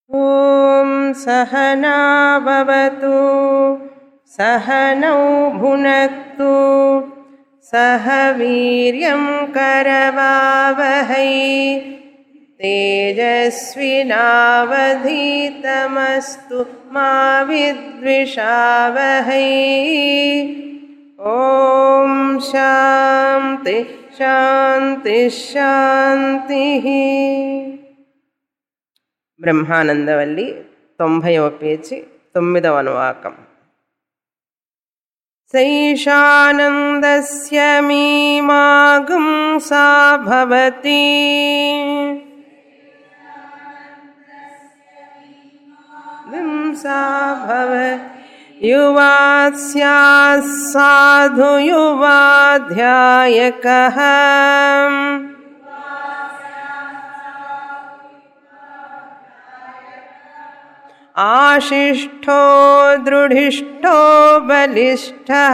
ॐ सहनाभवतु सहनौ भुनक्तु सह वीर्यं करवावहै तेजस्विनावधीतमस्तु मा विद्विषावहै ॐ शान्ति శాంతి శాంతి బ్రహ్మానందవల్లి తొంభైవ పేజీ తొమ్మిదవ అనువాకం సైషానందస్య మీమాగం సా భవతి सा भवति युवा स्यात् साधु युवाध्यायकः आशिष्ठो दृढिष्ठो बलिष्ठः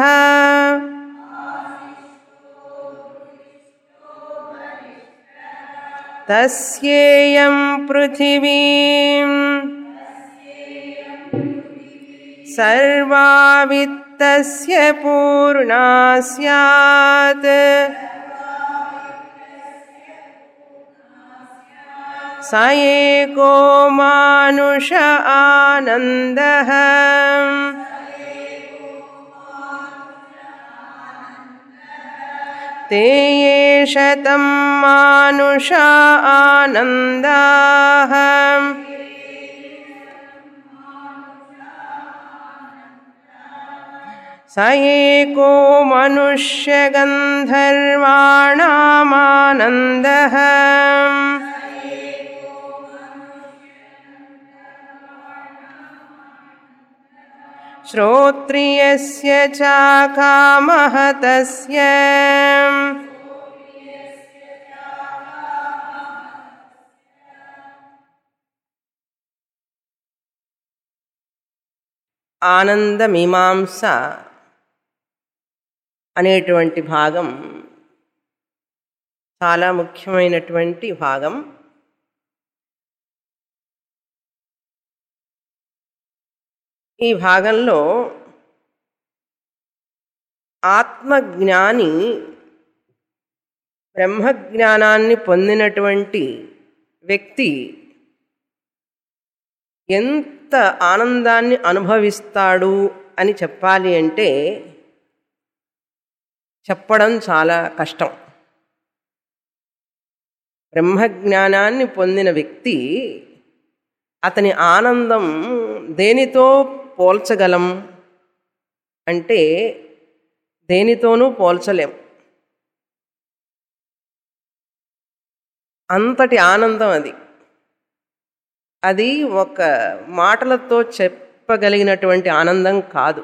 तस्येयं पृथिवीम् सर्वा वित्तस्य पूर्णा स्यात् स एको मानुष आनन्दः ते ये शतं मानुष आनन्दाः स एको मनुष्यगन्धर्वाणामानन्दः श्रोत्रियस्य चाकामः तस्य ఆనందమీమాంస అనేటువంటి భాగం చాలా ముఖ్యమైనటువంటి భాగం ఈ భాగంలో ఆత్మజ్ఞాని బ్రహ్మజ్ఞానాన్ని పొందినటువంటి వ్యక్తి ఎంత ఆనందాన్ని అనుభవిస్తాడు అని చెప్పాలి అంటే చెప్పడం చాలా కష్టం బ్రహ్మజ్ఞానాన్ని పొందిన వ్యక్తి అతని ఆనందం దేనితో పోల్చగలం అంటే దేనితోనూ పోల్చలేం అంతటి ఆనందం అది అది ఒక మాటలతో చెప్పగలిగినటువంటి ఆనందం కాదు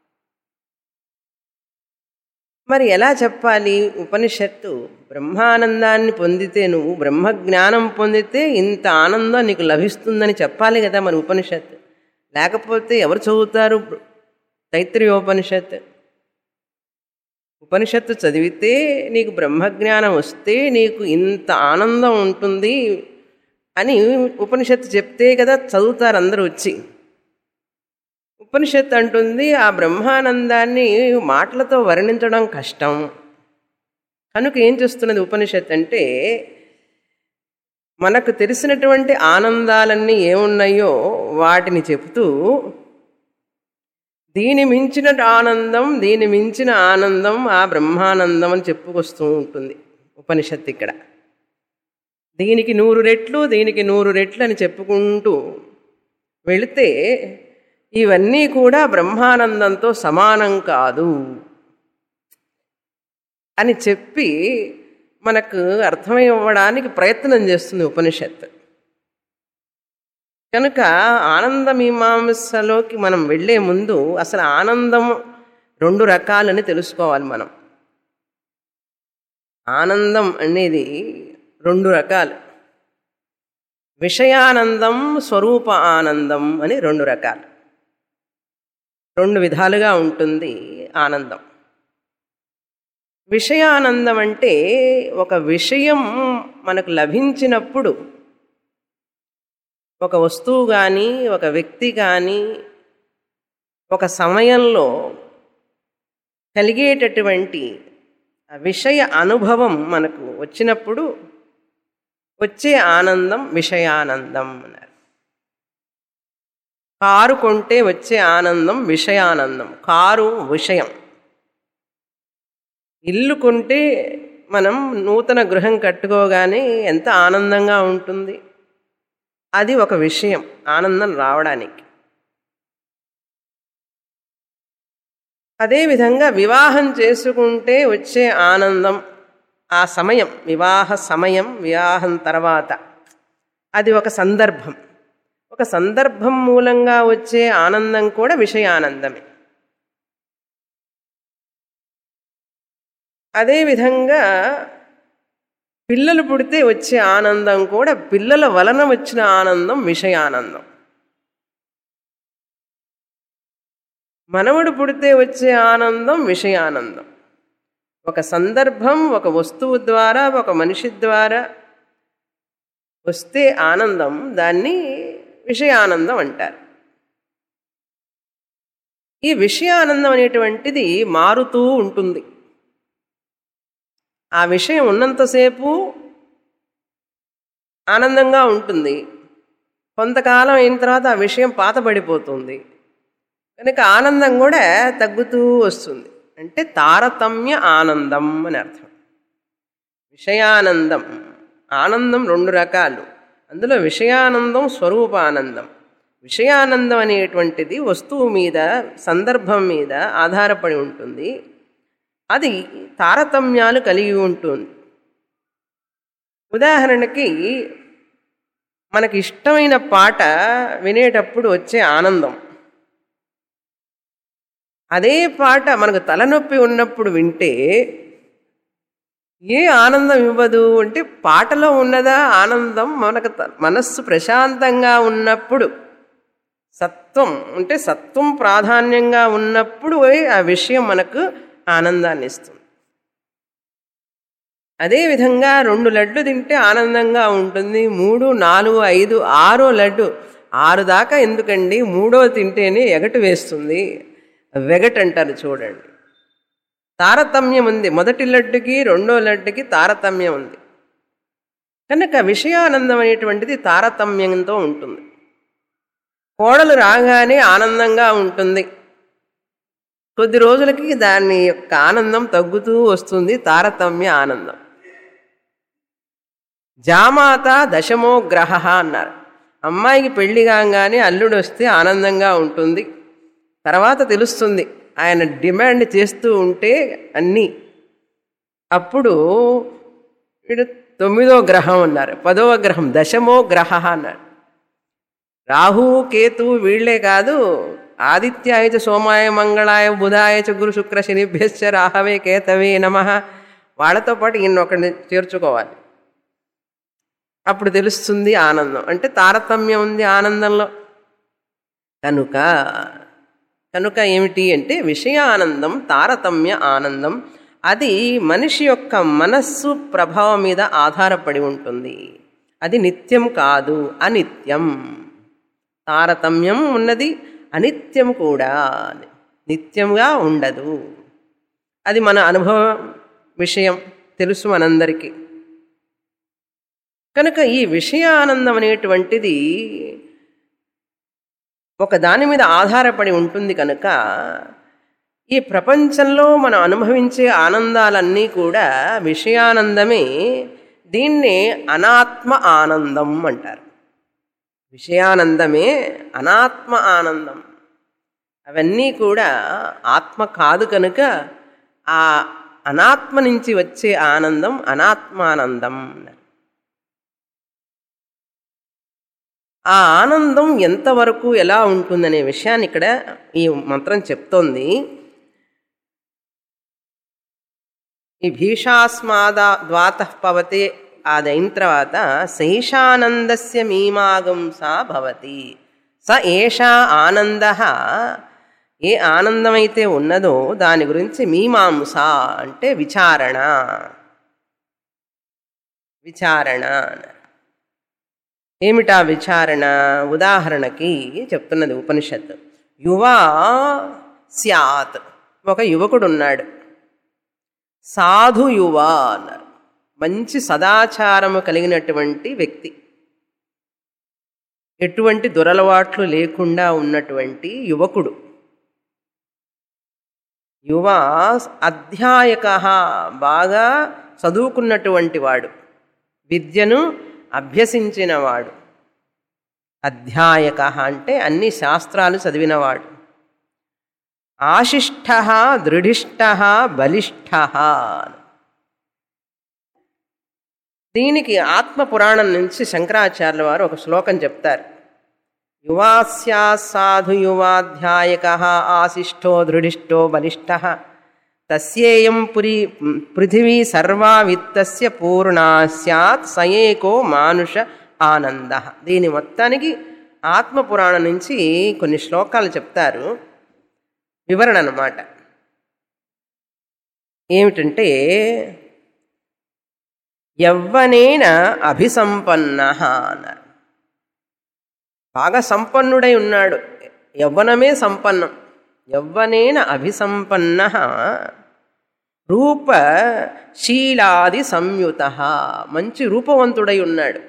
మరి ఎలా చెప్పాలి ఉపనిషత్తు బ్రహ్మానందాన్ని పొందితే నువ్వు బ్రహ్మజ్ఞానం పొందితే ఇంత ఆనందం నీకు లభిస్తుందని చెప్పాలి కదా మరి ఉపనిషత్తు లేకపోతే ఎవరు చదువుతారు తైత్రీయోపనిషత్ ఉపనిషత్తు చదివితే నీకు బ్రహ్మజ్ఞానం వస్తే నీకు ఇంత ఆనందం ఉంటుంది అని ఉపనిషత్తు చెప్తే కదా చదువుతారు అందరూ వచ్చి ఉపనిషత్తు అంటుంది ఆ బ్రహ్మానందాన్ని మాటలతో వర్ణించడం కష్టం కనుక ఏం చేస్తున్నది ఉపనిషత్తు అంటే మనకు తెలిసినటువంటి ఆనందాలన్నీ ఏమున్నాయో వాటిని చెబుతూ దీని మించిన ఆనందం దీని మించిన ఆనందం ఆ బ్రహ్మానందం అని చెప్పుకొస్తూ ఉంటుంది ఉపనిషత్తు ఇక్కడ దీనికి నూరు రెట్లు దీనికి నూరు రెట్లు అని చెప్పుకుంటూ వెళితే ఇవన్నీ కూడా బ్రహ్మానందంతో సమానం కాదు అని చెప్పి మనకు అర్థమవ్వడానికి ప్రయత్నం చేస్తుంది ఉపనిషత్తు కనుక ఆనందమీమాంసలోకి మనం వెళ్ళే ముందు అసలు ఆనందం రెండు రకాలని తెలుసుకోవాలి మనం ఆనందం అనేది రెండు రకాలు విషయానందం స్వరూప ఆనందం అని రెండు రకాలు రెండు విధాలుగా ఉంటుంది ఆనందం విషయానందం అంటే ఒక విషయం మనకు లభించినప్పుడు ఒక వస్తువు కానీ ఒక వ్యక్తి కానీ ఒక సమయంలో కలిగేటటువంటి ఆ విషయ అనుభవం మనకు వచ్చినప్పుడు వచ్చే ఆనందం విషయానందం అన్నారు కారు కొంటే వచ్చే ఆనందం విషయానందం కారు విషయం ఇల్లు కొంటే మనం నూతన గృహం కట్టుకోగానే ఎంత ఆనందంగా ఉంటుంది అది ఒక విషయం ఆనందం రావడానికి అదేవిధంగా వివాహం చేసుకుంటే వచ్చే ఆనందం ఆ సమయం వివాహ సమయం వివాహం తర్వాత అది ఒక సందర్భం ఒక సందర్భం మూలంగా వచ్చే ఆనందం కూడా విషయానందమే అదేవిధంగా పిల్లలు పుడితే వచ్చే ఆనందం కూడా పిల్లల వలన వచ్చిన ఆనందం విషయానందం మనవడు పుడితే వచ్చే ఆనందం విషయానందం ఒక సందర్భం ఒక వస్తువు ద్వారా ఒక మనిషి ద్వారా వస్తే ఆనందం దాన్ని విషయానందం అంటారు ఈ విషయానందం అనేటువంటిది మారుతూ ఉంటుంది ఆ విషయం ఉన్నంతసేపు ఆనందంగా ఉంటుంది కొంతకాలం అయిన తర్వాత ఆ విషయం పాతబడిపోతుంది కనుక ఆనందం కూడా తగ్గుతూ వస్తుంది అంటే తారతమ్య ఆనందం అని అర్థం విషయానందం ఆనందం రెండు రకాలు అందులో విషయానందం స్వరూపానందం విషయానందం అనేటువంటిది వస్తువు మీద సందర్భం మీద ఆధారపడి ఉంటుంది అది తారతమ్యాలు కలిగి ఉంటుంది ఉదాహరణకి మనకి ఇష్టమైన పాట వినేటప్పుడు వచ్చే ఆనందం అదే పాట మనకు తలనొప్పి ఉన్నప్పుడు వింటే ఏ ఆనందం ఇవ్వదు అంటే పాటలో ఉన్నదా ఆనందం మనకు త- మనస్సు ప్రశాంతంగా ఉన్నప్పుడు సత్వం అంటే సత్వం ప్రాధాన్యంగా ఉన్నప్పుడు ఆ విషయం మనకు ఆనందాన్ని ఇస్తుంది అదేవిధంగా రెండు లడ్డు తింటే ఆనందంగా ఉంటుంది మూడు నాలుగు ఐదు ఆరో లడ్డు ఆరు దాకా ఎందుకండి మూడో తింటేనే ఎగటు వేస్తుంది వెగట్ అంటారు చూడండి తారతమ్యం ఉంది మొదటి లడ్డుకి రెండో లడ్డుకి తారతమ్యం ఉంది కనుక విషయానందం అనేటువంటిది తారతమ్యంతో ఉంటుంది కోడలు రాగానే ఆనందంగా ఉంటుంది కొద్ది రోజులకి దాని యొక్క ఆనందం తగ్గుతూ వస్తుంది తారతమ్య ఆనందం జామాత దశమో గ్రహ అన్నారు అమ్మాయికి పెళ్లి కాగానే అల్లుడు వస్తే ఆనందంగా ఉంటుంది తర్వాత తెలుస్తుంది ఆయన డిమాండ్ చేస్తూ ఉంటే అన్నీ అప్పుడు వీడు తొమ్మిదో గ్రహం అన్నారు పదవ గ్రహం దశమో గ్రహ అన్నారు రాహు కేతు వీళ్లే కాదు ఆదిత్యాయ చ సోమాయ మంగళాయ బుధాయ చ గురు శుక్ర శనిభ్యశ్చ రాహవే కేతవే నమ వాళ్ళతో పాటు ఈయన ఒకరిని చేర్చుకోవాలి అప్పుడు తెలుస్తుంది ఆనందం అంటే తారతమ్యం ఉంది ఆనందంలో కనుక కనుక ఏమిటి అంటే విషయానందం తారతమ్య ఆనందం అది మనిషి యొక్క మనస్సు ప్రభావం మీద ఆధారపడి ఉంటుంది అది నిత్యం కాదు అనిత్యం తారతమ్యం ఉన్నది అనిత్యం కూడా నిత్యంగా ఉండదు అది మన అనుభవ విషయం తెలుసు మనందరికీ కనుక ఈ విషయానందం అనేటువంటిది ఒక దాని మీద ఆధారపడి ఉంటుంది కనుక ఈ ప్రపంచంలో మనం అనుభవించే ఆనందాలన్నీ కూడా విషయానందమే దీన్నే అనాత్మ ఆనందం అంటారు విషయానందమే అనాత్మ ఆనందం అవన్నీ కూడా ఆత్మ కాదు కనుక ఆ అనాత్మ నుంచి వచ్చే ఆనందం అనాత్మానందం అన్నారు ఆ ఆనందం ఎంతవరకు ఎలా ఉంటుందనే విషయాన్ని ఇక్కడ ఈ మంత్రం చెప్తోంది ఈ భీషాస్మాద ద్వాత పవతే అది అయిన తర్వాత శేషానందస్య మీమాగంసా భవతి స ఏషా ఆనంద ఏ ఆనందమైతే ఉన్నదో దాని గురించి మీమాంస అంటే విచారణ విచారణ అన్నారు ఏమిటా విచారణ ఉదాహరణకి చెప్తున్నది ఉపనిషత్తు యువా స్యాత్ ఒక యువకుడు ఉన్నాడు సాధు యువ అన్నారు మంచి సదాచారము కలిగినటువంటి వ్యక్తి ఎటువంటి దురలవాట్లు లేకుండా ఉన్నటువంటి యువకుడు యువ అధ్యాయక బాగా చదువుకున్నటువంటి వాడు విద్యను అభ్యసించినవాడు అధ్యాయక అంటే అన్ని శాస్త్రాలు చదివినవాడు ఆశిష్ట దృఢిష్ట బలిష్ట దీనికి ఆత్మ పురాణం నుంచి శంకరాచార్యుల వారు ఒక శ్లోకం చెప్తారు యువాస్యా సాధు యువాధ్యాయక ఆశిష్టో దృఢిష్టో బలిష్ట తస్యేయం పురి పృథివీ సర్వా విత్తస్య పూర్ణా స్యాత్ సయేకో మానుష ఆనంద దీని మొత్తానికి ఆత్మ పురాణం నుంచి కొన్ని శ్లోకాలు చెప్తారు వివరణ అన్నమాట ఏమిటంటే యవ్వనేన అభిసంపన్న అన్నారు బాగా సంపన్నుడై ఉన్నాడు యవ్వనమే సంపన్నం యవ్వనేన అభిసంపన్న రూప శీలాది సంయుత మంచి రూపవంతుడై ఉన్నాడు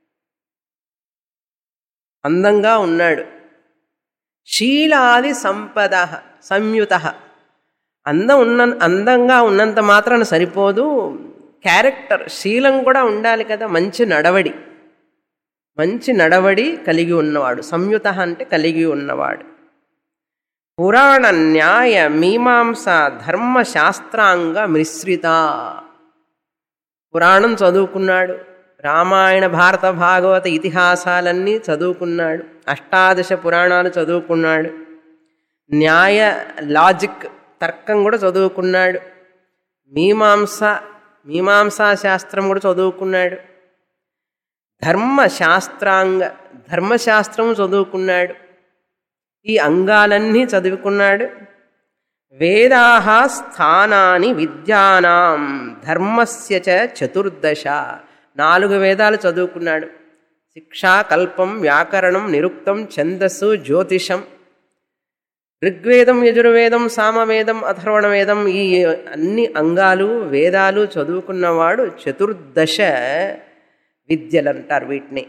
అందంగా ఉన్నాడు శీలాది సంపద సంయుత అందం ఉన్న అందంగా ఉన్నంత మాత్రాన సరిపోదు క్యారెక్టర్ శీలం కూడా ఉండాలి కదా మంచి నడవడి మంచి నడవడి కలిగి ఉన్నవాడు సంయుత అంటే కలిగి ఉన్నవాడు పురాణ న్యాయ మీమాంస ధర్మశాస్త్రాంగ మిశ్రిత పురాణం చదువుకున్నాడు రామాయణ భారత భాగవత ఇతిహాసాలన్నీ చదువుకున్నాడు అష్టాదశ పురాణాలు చదువుకున్నాడు న్యాయ లాజిక్ తర్కం కూడా చదువుకున్నాడు మీమాంస మీమాంసా శాస్త్రం కూడా చదువుకున్నాడు ధర్మశాస్త్రాంగ ధర్మశాస్త్రం చదువుకున్నాడు ఈ అంగాలన్నీ చదువుకున్నాడు వేదాహ స్థానాని విద్యానాం ధర్మస్య చ చతుర్దశ నాలుగు వేదాలు చదువుకున్నాడు శిక్ష కల్పం వ్యాకరణం నిరుక్తం ఛందస్సు జ్యోతిషం ఋగ్వేదం యజుర్వేదం సామవేదం అథర్వణ వేదం ఈ అన్ని అంగాలు వేదాలు చదువుకున్నవాడు చతుర్దశ విద్యలు అంటారు వీటిని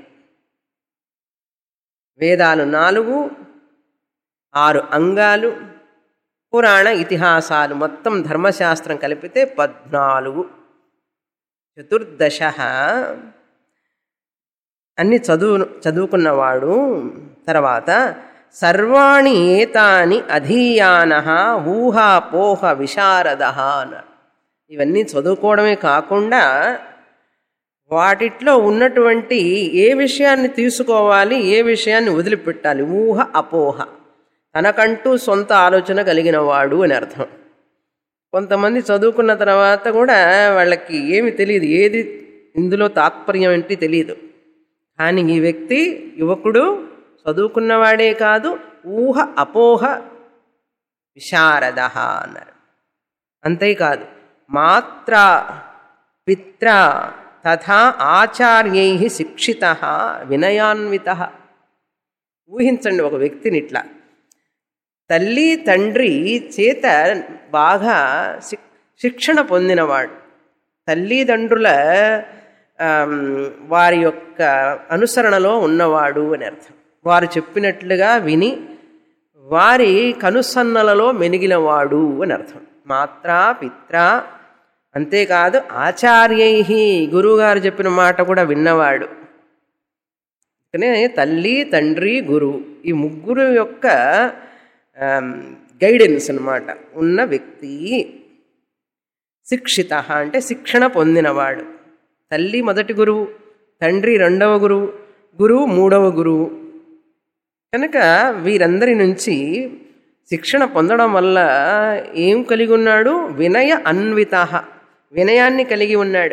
వేదాలు నాలుగు ఆరు అంగాలు పురాణ ఇతిహాసాలు మొత్తం ధర్మశాస్త్రం కలిపితే పద్నాలుగు చతుర్దశ అన్ని చదువు చదువుకున్నవాడు తర్వాత సర్వాణి ఏతాని అధీయాన ఊహాపోహ విశారద అన్నారు ఇవన్నీ చదువుకోవడమే కాకుండా వాటిట్లో ఉన్నటువంటి ఏ విషయాన్ని తీసుకోవాలి ఏ విషయాన్ని వదిలిపెట్టాలి ఊహ అపోహ తనకంటూ సొంత ఆలోచన కలిగిన వాడు అని అర్థం కొంతమంది చదువుకున్న తర్వాత కూడా వాళ్ళకి ఏమి తెలియదు ఏది ఇందులో తాత్పర్యం ఏంటి తెలియదు కానీ ఈ వ్యక్తి యువకుడు చదువుకున్నవాడే కాదు ఊహ అపోహ విశారద అన్నారు అంతేకాదు మాత్ర పిత్ర తథా ఆచార్యై శిక్షిత వినయాన్విత ఊహించండి ఒక వ్యక్తిని ఇట్లా తల్లి తండ్రి చేత బాగా శిక్షణ పొందినవాడు తల్లిదండ్రుల వారి యొక్క అనుసరణలో ఉన్నవాడు అని అర్థం వారు చెప్పినట్లుగా విని వారి కనుసన్నలలో మెనిగినవాడు అని అర్థం మాత్రా పిత్ర అంతేకాదు ఆచార్యై గురువుగారు చెప్పిన మాట కూడా విన్నవాడు అందుకనే తల్లి తండ్రి గురువు ఈ ముగ్గురు యొక్క గైడెన్స్ అనమాట ఉన్న వ్యక్తి శిక్షిత అంటే శిక్షణ పొందినవాడు తల్లి మొదటి గురువు తండ్రి రెండవ గురువు గురువు మూడవ గురువు కనుక వీరందరి నుంచి శిక్షణ పొందడం వల్ల ఏం కలిగి ఉన్నాడు వినయ అన్విత వినయాన్ని కలిగి ఉన్నాడు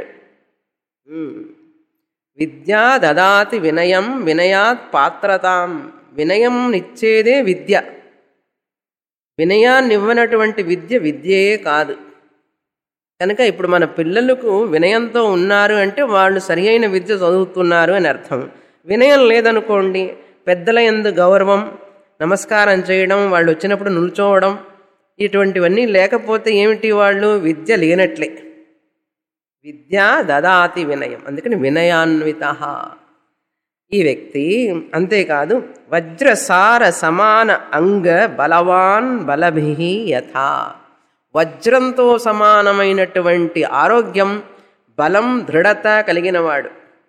విద్యా దదాతి వినయం వినయాత్ పాత్రతాం వినయం నిచ్చేదే విద్య వినయాన్ని ఇవ్వనటువంటి విద్య విద్యయే కాదు కనుక ఇప్పుడు మన పిల్లలకు వినయంతో ఉన్నారు అంటే వాళ్ళు సరి అయిన విద్య చదువుతున్నారు అని అర్థం వినయం లేదనుకోండి పెద్దల ఎందు గౌరవం నమస్కారం చేయడం వాళ్ళు వచ్చినప్పుడు నిల్చోవడం ఇటువంటివన్నీ లేకపోతే ఏమిటి వాళ్ళు విద్య లేనట్లే విద్య దదాతి వినయం అందుకని వినయాన్విత ఈ వ్యక్తి అంతేకాదు వజ్రసార సమాన అంగ బలవాన్ బలభి యథా వజ్రంతో సమానమైనటువంటి ఆరోగ్యం బలం దృఢత కలిగినవాడు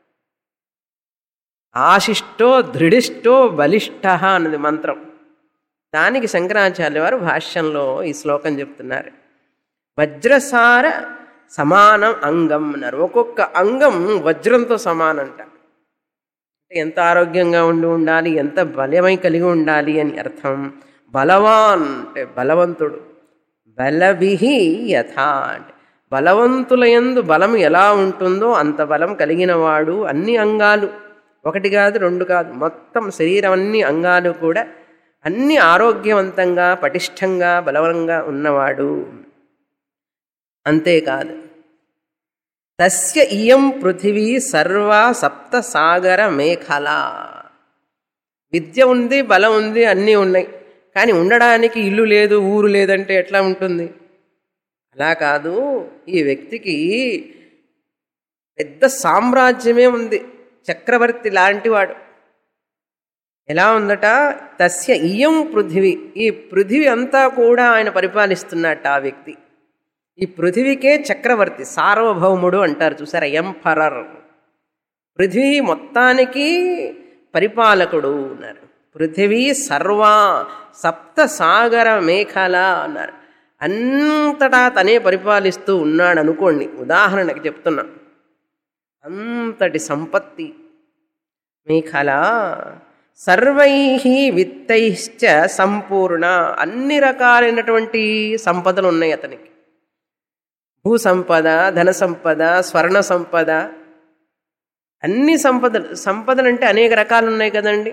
ఆశిష్టో దృఢిష్టో బలిష్ట అన్నది మంత్రం దానికి శంకరాచార్య వారు భాష్యంలో ఈ శ్లోకం చెప్తున్నారు వజ్రసార సమానం అంగం అన్నారు ఒక్కొక్క అంగం వజ్రంతో సమానంట అంటే ఎంత ఆరోగ్యంగా ఉండి ఉండాలి ఎంత బలమై కలిగి ఉండాలి అని అర్థం బలవాన్ అంటే బలవంతుడు బలవిహి యథా అంటే బలవంతులయందు బలం ఎలా ఉంటుందో అంత బలం కలిగిన వాడు అన్ని అంగాలు ఒకటి కాదు రెండు కాదు మొత్తం శరీరం అన్ని అంగాలు కూడా అన్ని ఆరోగ్యవంతంగా పటిష్టంగా బలవంగా ఉన్నవాడు అంతేకాదు తస్య ఇయం పృథివీ సర్వ సప్త సాగర మేఖల విద్య ఉంది బలం ఉంది అన్నీ ఉన్నాయి కానీ ఉండడానికి ఇల్లు లేదు ఊరు లేదంటే ఎట్లా ఉంటుంది అలా కాదు ఈ వ్యక్తికి పెద్ద సామ్రాజ్యమే ఉంది చక్రవర్తి లాంటివాడు ఎలా ఉందట తస్య ఇయం పృథివీ ఈ పృథివీ అంతా కూడా ఆయన పరిపాలిస్తున్నట్ట ఆ వ్యక్తి ఈ పృథివీకే చక్రవర్తి సార్వభౌముడు అంటారు చూసారా ఎంపరర్ పృథివీ మొత్తానికి పరిపాలకుడు అన్నారు పృథివీ సర్వా సప్త సాగర మేఖల అన్నారు అంతటా తనే పరిపాలిస్తూ ఉన్నాడు అనుకోండి ఉదాహరణకి చెప్తున్నా అంతటి సంపత్తి మేఖల సర్వై విత్తైశ్చ సంపూర్ణ అన్ని రకాలైనటువంటి సంపదలు ఉన్నాయి అతనికి భూ సంపద ధన సంపద స్వర్ణ సంపద అన్ని సంపదలు సంపదలు అంటే అనేక రకాలు ఉన్నాయి కదండి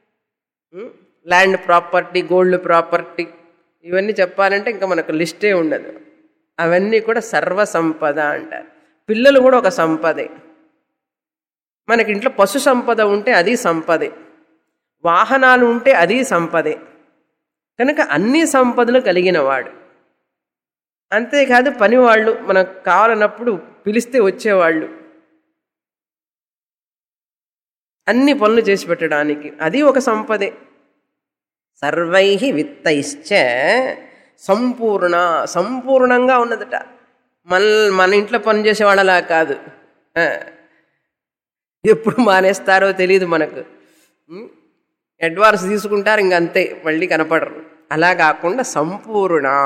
ల్యాండ్ ప్రాపర్టీ గోల్డ్ ప్రాపర్టీ ఇవన్నీ చెప్పాలంటే ఇంకా మనకు లిస్టే ఉండదు అవన్నీ కూడా సర్వ సంపద అంటారు పిల్లలు కూడా ఒక సంపదే మనకి ఇంట్లో పశు సంపద ఉంటే అది సంపదే వాహనాలు ఉంటే అది సంపదే కనుక అన్ని సంపదలు కలిగిన వాడు అంతేకాదు పనివాళ్ళు మనకు కావాలన్నప్పుడు పిలిస్తే వచ్చేవాళ్ళు అన్ని పనులు చేసి పెట్టడానికి అది ఒక సంపదే సర్వై విత్తైశ్చ సంపూర్ణ సంపూర్ణంగా ఉన్నదట మన మన ఇంట్లో పనిచేసే వాళ్ళలా కాదు ఎప్పుడు మానేస్తారో తెలియదు మనకు అడ్వాన్స్ తీసుకుంటారు ఇంక అంతే మళ్ళీ కనపడరు అలా కాకుండా సంపూర్ణా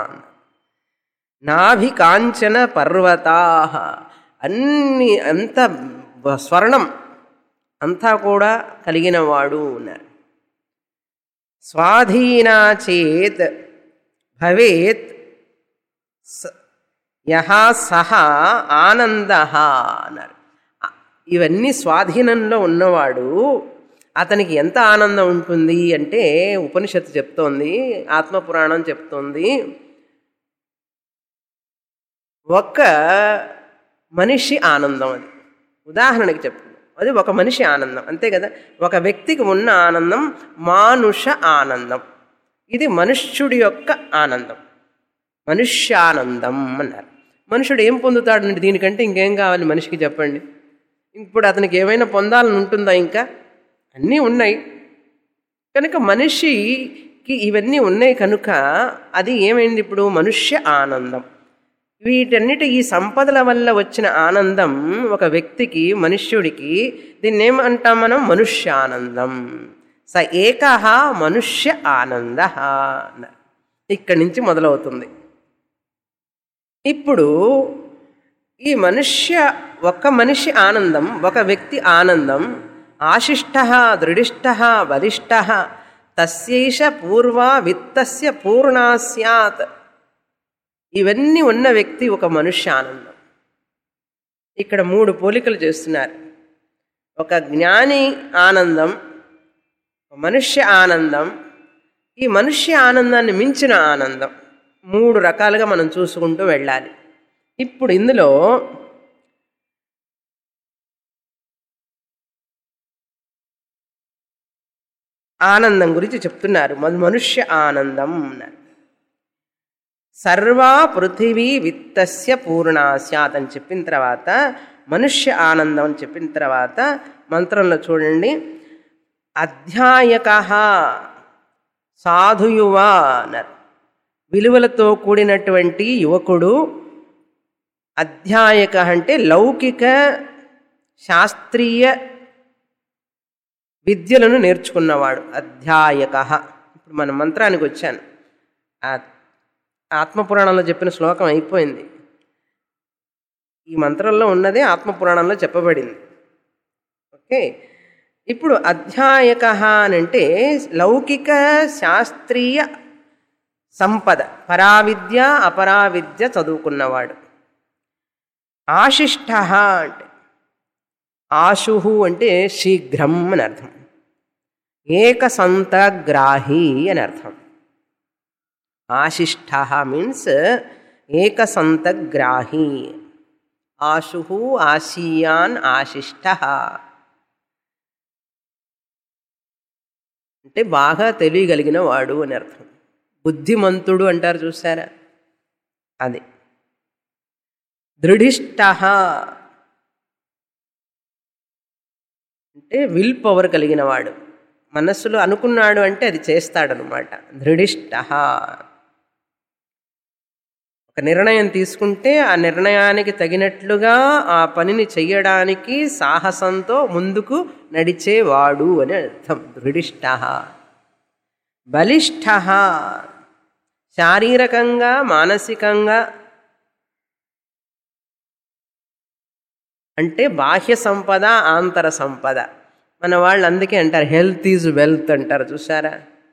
నాభి కాంచన పర్వతా అన్ని అంత స్వర్ణం అంతా కూడా కలిగిన వాడు ఉన్నారు స్వాధీనా చేత్ భవేత్ యహా సహ ఆనంద అన్నారు ఇవన్నీ స్వాధీనంలో ఉన్నవాడు అతనికి ఎంత ఆనందం ఉంటుంది అంటే ఉపనిషత్తు చెప్తోంది ఆత్మపురాణం చెప్తోంది ఒక మనిషి ఆనందం అది ఉదాహరణకి చెప్తుంది అది ఒక మనిషి ఆనందం అంతే కదా ఒక వ్యక్తికి ఉన్న ఆనందం మానుష ఆనందం ఇది మనుష్యుడి యొక్క ఆనందం మనుష్యానందం అన్నారు మనుషుడు ఏం పొందుతాడండి దీనికంటే ఇంకేం కావాలి మనిషికి చెప్పండి ఇప్పుడు అతనికి ఏమైనా పొందాలని ఉంటుందా ఇంకా అన్నీ ఉన్నాయి కనుక మనిషికి ఇవన్నీ ఉన్నాయి కనుక అది ఏమైంది ఇప్పుడు మనుష్య ఆనందం వీటన్నిటి ఈ సంపదల వల్ల వచ్చిన ఆనందం ఒక వ్యక్తికి మనుష్యుడికి దీన్ని ఏమంటాం మనం మనుష్యానందం స ఏక మనుష్య ఆనంద ఇక్కడి నుంచి మొదలవుతుంది ఇప్పుడు ఈ మనుష్య ఒక మనిషి ఆనందం ఒక వ్యక్తి ఆనందం ఆశిష్ట దృఢిష్ట బలిష్ట తస్యైష పూర్వ విత్తస్య పూర్ణా స్యాత్ ఇవన్నీ ఉన్న వ్యక్తి ఒక మనుష్య ఆనందం ఇక్కడ మూడు పోలికలు చేస్తున్నారు ఒక జ్ఞాని ఆనందం ఒక మనుష్య ఆనందం ఈ మనుష్య ఆనందాన్ని మించిన ఆనందం మూడు రకాలుగా మనం చూసుకుంటూ వెళ్ళాలి ఇప్పుడు ఇందులో ఆనందం గురించి చెప్తున్నారు మన- మనుష్య ఆనందం అన్నారు సర్వా పృథివీ విత్తస్య పూర్ణా స్యాత్ అని చెప్పిన తర్వాత మనుష్య ఆనందం అని చెప్పిన తర్వాత మంత్రంలో చూడండి అధ్యాయక సాధుయువ అన్నారు విలువలతో కూడినటువంటి యువకుడు అధ్యాయక అంటే లౌకిక శాస్త్రీయ విద్యలను నేర్చుకున్నవాడు అధ్యాయక ఇప్పుడు మన మంత్రానికి వచ్చాను ఆ ఆత్మపురాణంలో చెప్పిన శ్లోకం అయిపోయింది ఈ మంత్రంలో ఉన్నదే ఆత్మపురాణంలో చెప్పబడింది ఓకే ఇప్పుడు అధ్యాయక అని అంటే లౌకిక శాస్త్రీయ సంపద పరావిద్య అపరావిద్య చదువుకున్నవాడు ఆశిష్ట అంటే ఆశు అంటే శీఘ్రం అని అర్థం ఏకసంతగ్రాహి అని అర్థం ఆశిష్ట మీన్స్ ఏకసంతగ్రాహి ఆశు ఆశీయాన్ ఆశిష్ట అంటే బాగా తెలియగలిగిన వాడు అని అర్థం బుద్ధిమంతుడు అంటారు చూసారా అది దృఢిష్ట అంటే విల్ పవర్ కలిగిన వాడు మనస్సులో అనుకున్నాడు అంటే అది చేస్తాడనమాట దృఢిష్ట ఒక నిర్ణయం తీసుకుంటే ఆ నిర్ణయానికి తగినట్లుగా ఆ పనిని చెయ్యడానికి సాహసంతో ముందుకు నడిచేవాడు అని అర్థం దృఢిష్ట బలిష్ట శారీరకంగా మానసికంగా అంటే బాహ్య సంపద ఆంతర సంపద మన వాళ్ళు అందుకే అంటారు హెల్త్ ఈజ్ వెల్త్ అంటారు చూసారా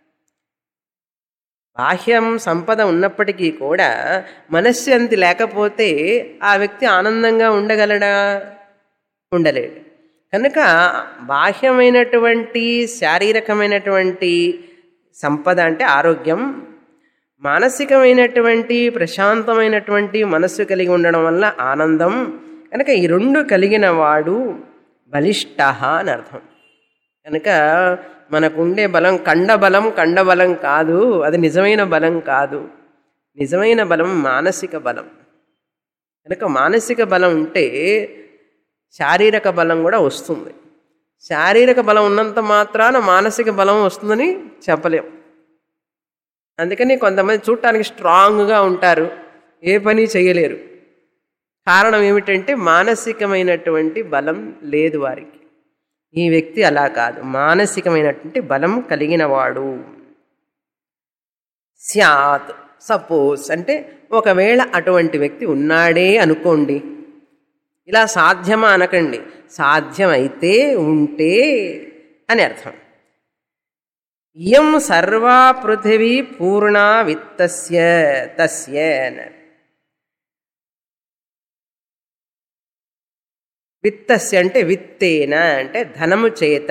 బాహ్యం సంపద ఉన్నప్పటికీ కూడా మనశ్శాంతి లేకపోతే ఆ వ్యక్తి ఆనందంగా ఉండగలడా ఉండలేడు కనుక బాహ్యమైనటువంటి శారీరకమైనటువంటి సంపద అంటే ఆరోగ్యం మానసికమైనటువంటి ప్రశాంతమైనటువంటి మనస్సు కలిగి ఉండడం వల్ల ఆనందం కనుక ఈ రెండు కలిగిన వాడు బలిష్ట అని అర్థం కనుక మనకుండే బలం కండబలం కండబలం కాదు అది నిజమైన బలం కాదు నిజమైన బలం మానసిక బలం కనుక మానసిక బలం ఉంటే శారీరక బలం కూడా వస్తుంది శారీరక బలం ఉన్నంత మాత్రాన మానసిక బలం వస్తుందని చెప్పలేం అందుకని కొంతమంది చూడటానికి స్ట్రాంగ్గా ఉంటారు ఏ పని చేయలేరు కారణం ఏమిటంటే మానసికమైనటువంటి బలం లేదు వారికి ఈ వ్యక్తి అలా కాదు మానసికమైనటువంటి బలం కలిగినవాడు స్యాత్ సపోజ్ అంటే ఒకవేళ అటువంటి వ్యక్తి ఉన్నాడే అనుకోండి ఇలా సాధ్యమా అనకండి సాధ్యమైతే ఉంటే అని అర్థం ఇయం సర్వా పృథివీ పూర్ణా విత్తస్య తస్య అన్నారు విత్తస్య అంటే విత్తేన అంటే ధనము చేత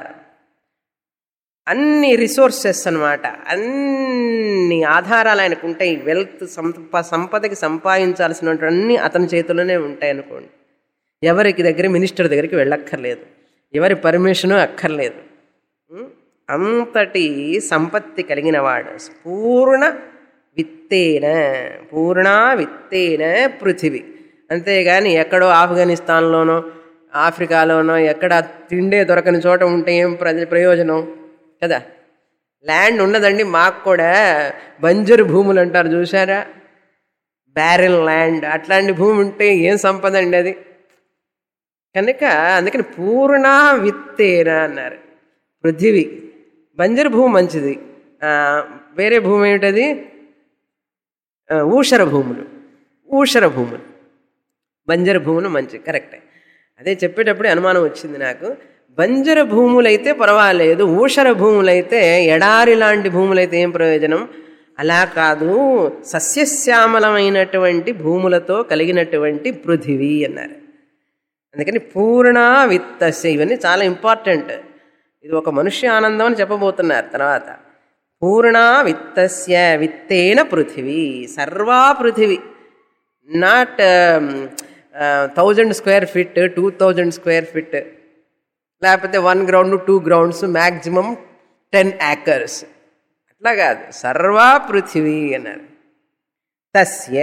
అన్ని రిసోర్సెస్ అన్నమాట అన్ని ఆధారాలు ఆయనకు ఉంటాయి వెల్త్ సంప సంపదకి సంపాదించాల్సినటువంటి అన్ని అతని చేతిలోనే ఉంటాయి అనుకోండి ఎవరికి దగ్గర మినిస్టర్ దగ్గరికి వెళ్ళక్కర్లేదు ఎవరి పర్మిషను అక్కర్లేదు ఉం? అంతటి సంపత్తి కలిగిన వాడు పూర్ణ విత్తేన పూర్ణ విత్తేన పృథివీ అంతేగాని ఎక్కడో ఆఫ్ఘనిస్తాన్లోనో ఆఫ్రికాలోనో ఎక్కడ తిండే దొరకని చోట ఉంటే ఏం ప్ర ప్రయోజనం కదా ల్యాండ్ ఉన్నదండి మాకు కూడా బంజరు భూములు అంటారు చూసారా బ్యారెల్ ల్యాండ్ అట్లాంటి భూమి ఉంటే ఏం సంపద అండి అది కనుక అందుకని పూర్ణ విత్తేన అన్నారు పృథివీ బంజరు భూమి మంచిది ఆ, వేరే భూమి ఏమిటది ఆ, ఊషర భూములు ఊషర భూములు బంజర భూములు మంచి కరెక్టే అదే చెప్పేటప్పుడే అనుమానం వచ్చింది నాకు బంజర భూములైతే పర్వాలేదు ఊషర భూములైతే ఎడారి లాంటి భూములైతే ఏం ప్రయోజనం అలా కాదు సస్యశ్యామలమైనటువంటి భూములతో కలిగినటువంటి పృథివీ అన్నారు అందుకని పూర్ణ విత్తస్య ఇవన్నీ చాలా ఇంపార్టెంట్ ఇది ఒక మనుష్య ఆనందం అని చెప్పబోతున్నారు తర్వాత పూర్ణ విత్తస్య విత్తేన పృథివీ సర్వా పృథివీ not thousand square feet two thousand square feet లేకపోతే one ground two grounds maximum ten acres అట్లా కాదు సర్వా పృథివీ అన్నారు తస్య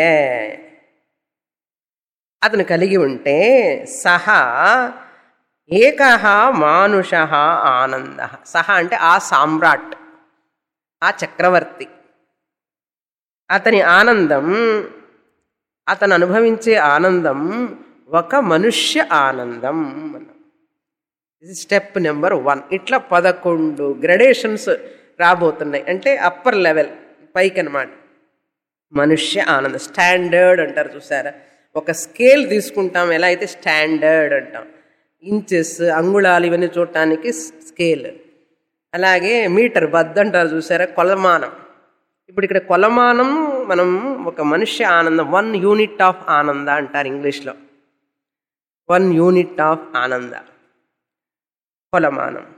అతను కలిగి ఉంటే సహా ఏక మానుష ఆనంద సహ అంటే ఆ సామ్రాట్ ఆ చక్రవర్తి అతని ఆనందం అతను అనుభవించే ఆనందం ఒక మనుష్య ఆనందం అన్న ఇది స్టెప్ నెంబర్ వన్ ఇట్లా పదకొండు గ్రడేషన్స్ రాబోతున్నాయి అంటే అప్పర్ లెవెల్ పైకి అనమాట మనుష్య ఆనందం స్టాండర్డ్ అంటారు చూసారా ఒక స్కేల్ తీసుకుంటాం ఎలా అయితే స్టాండర్డ్ అంటాం ఇంచెస్ అంగుళాలు ఇవన్నీ చూడటానికి స్కేల్ అలాగే మీటర్ బద్ద అంటారు చూసారా కొలమానం ఇప్పుడు ఇక్కడ కొలమానం మనం ఒక మనుష్య ఆనందం వన్ యూనిట్ ఆఫ్ ఆనంద అంటారు ఇంగ్లీష్లో వన్ యూనిట్ ఆఫ్ ఆనంద కొలమానం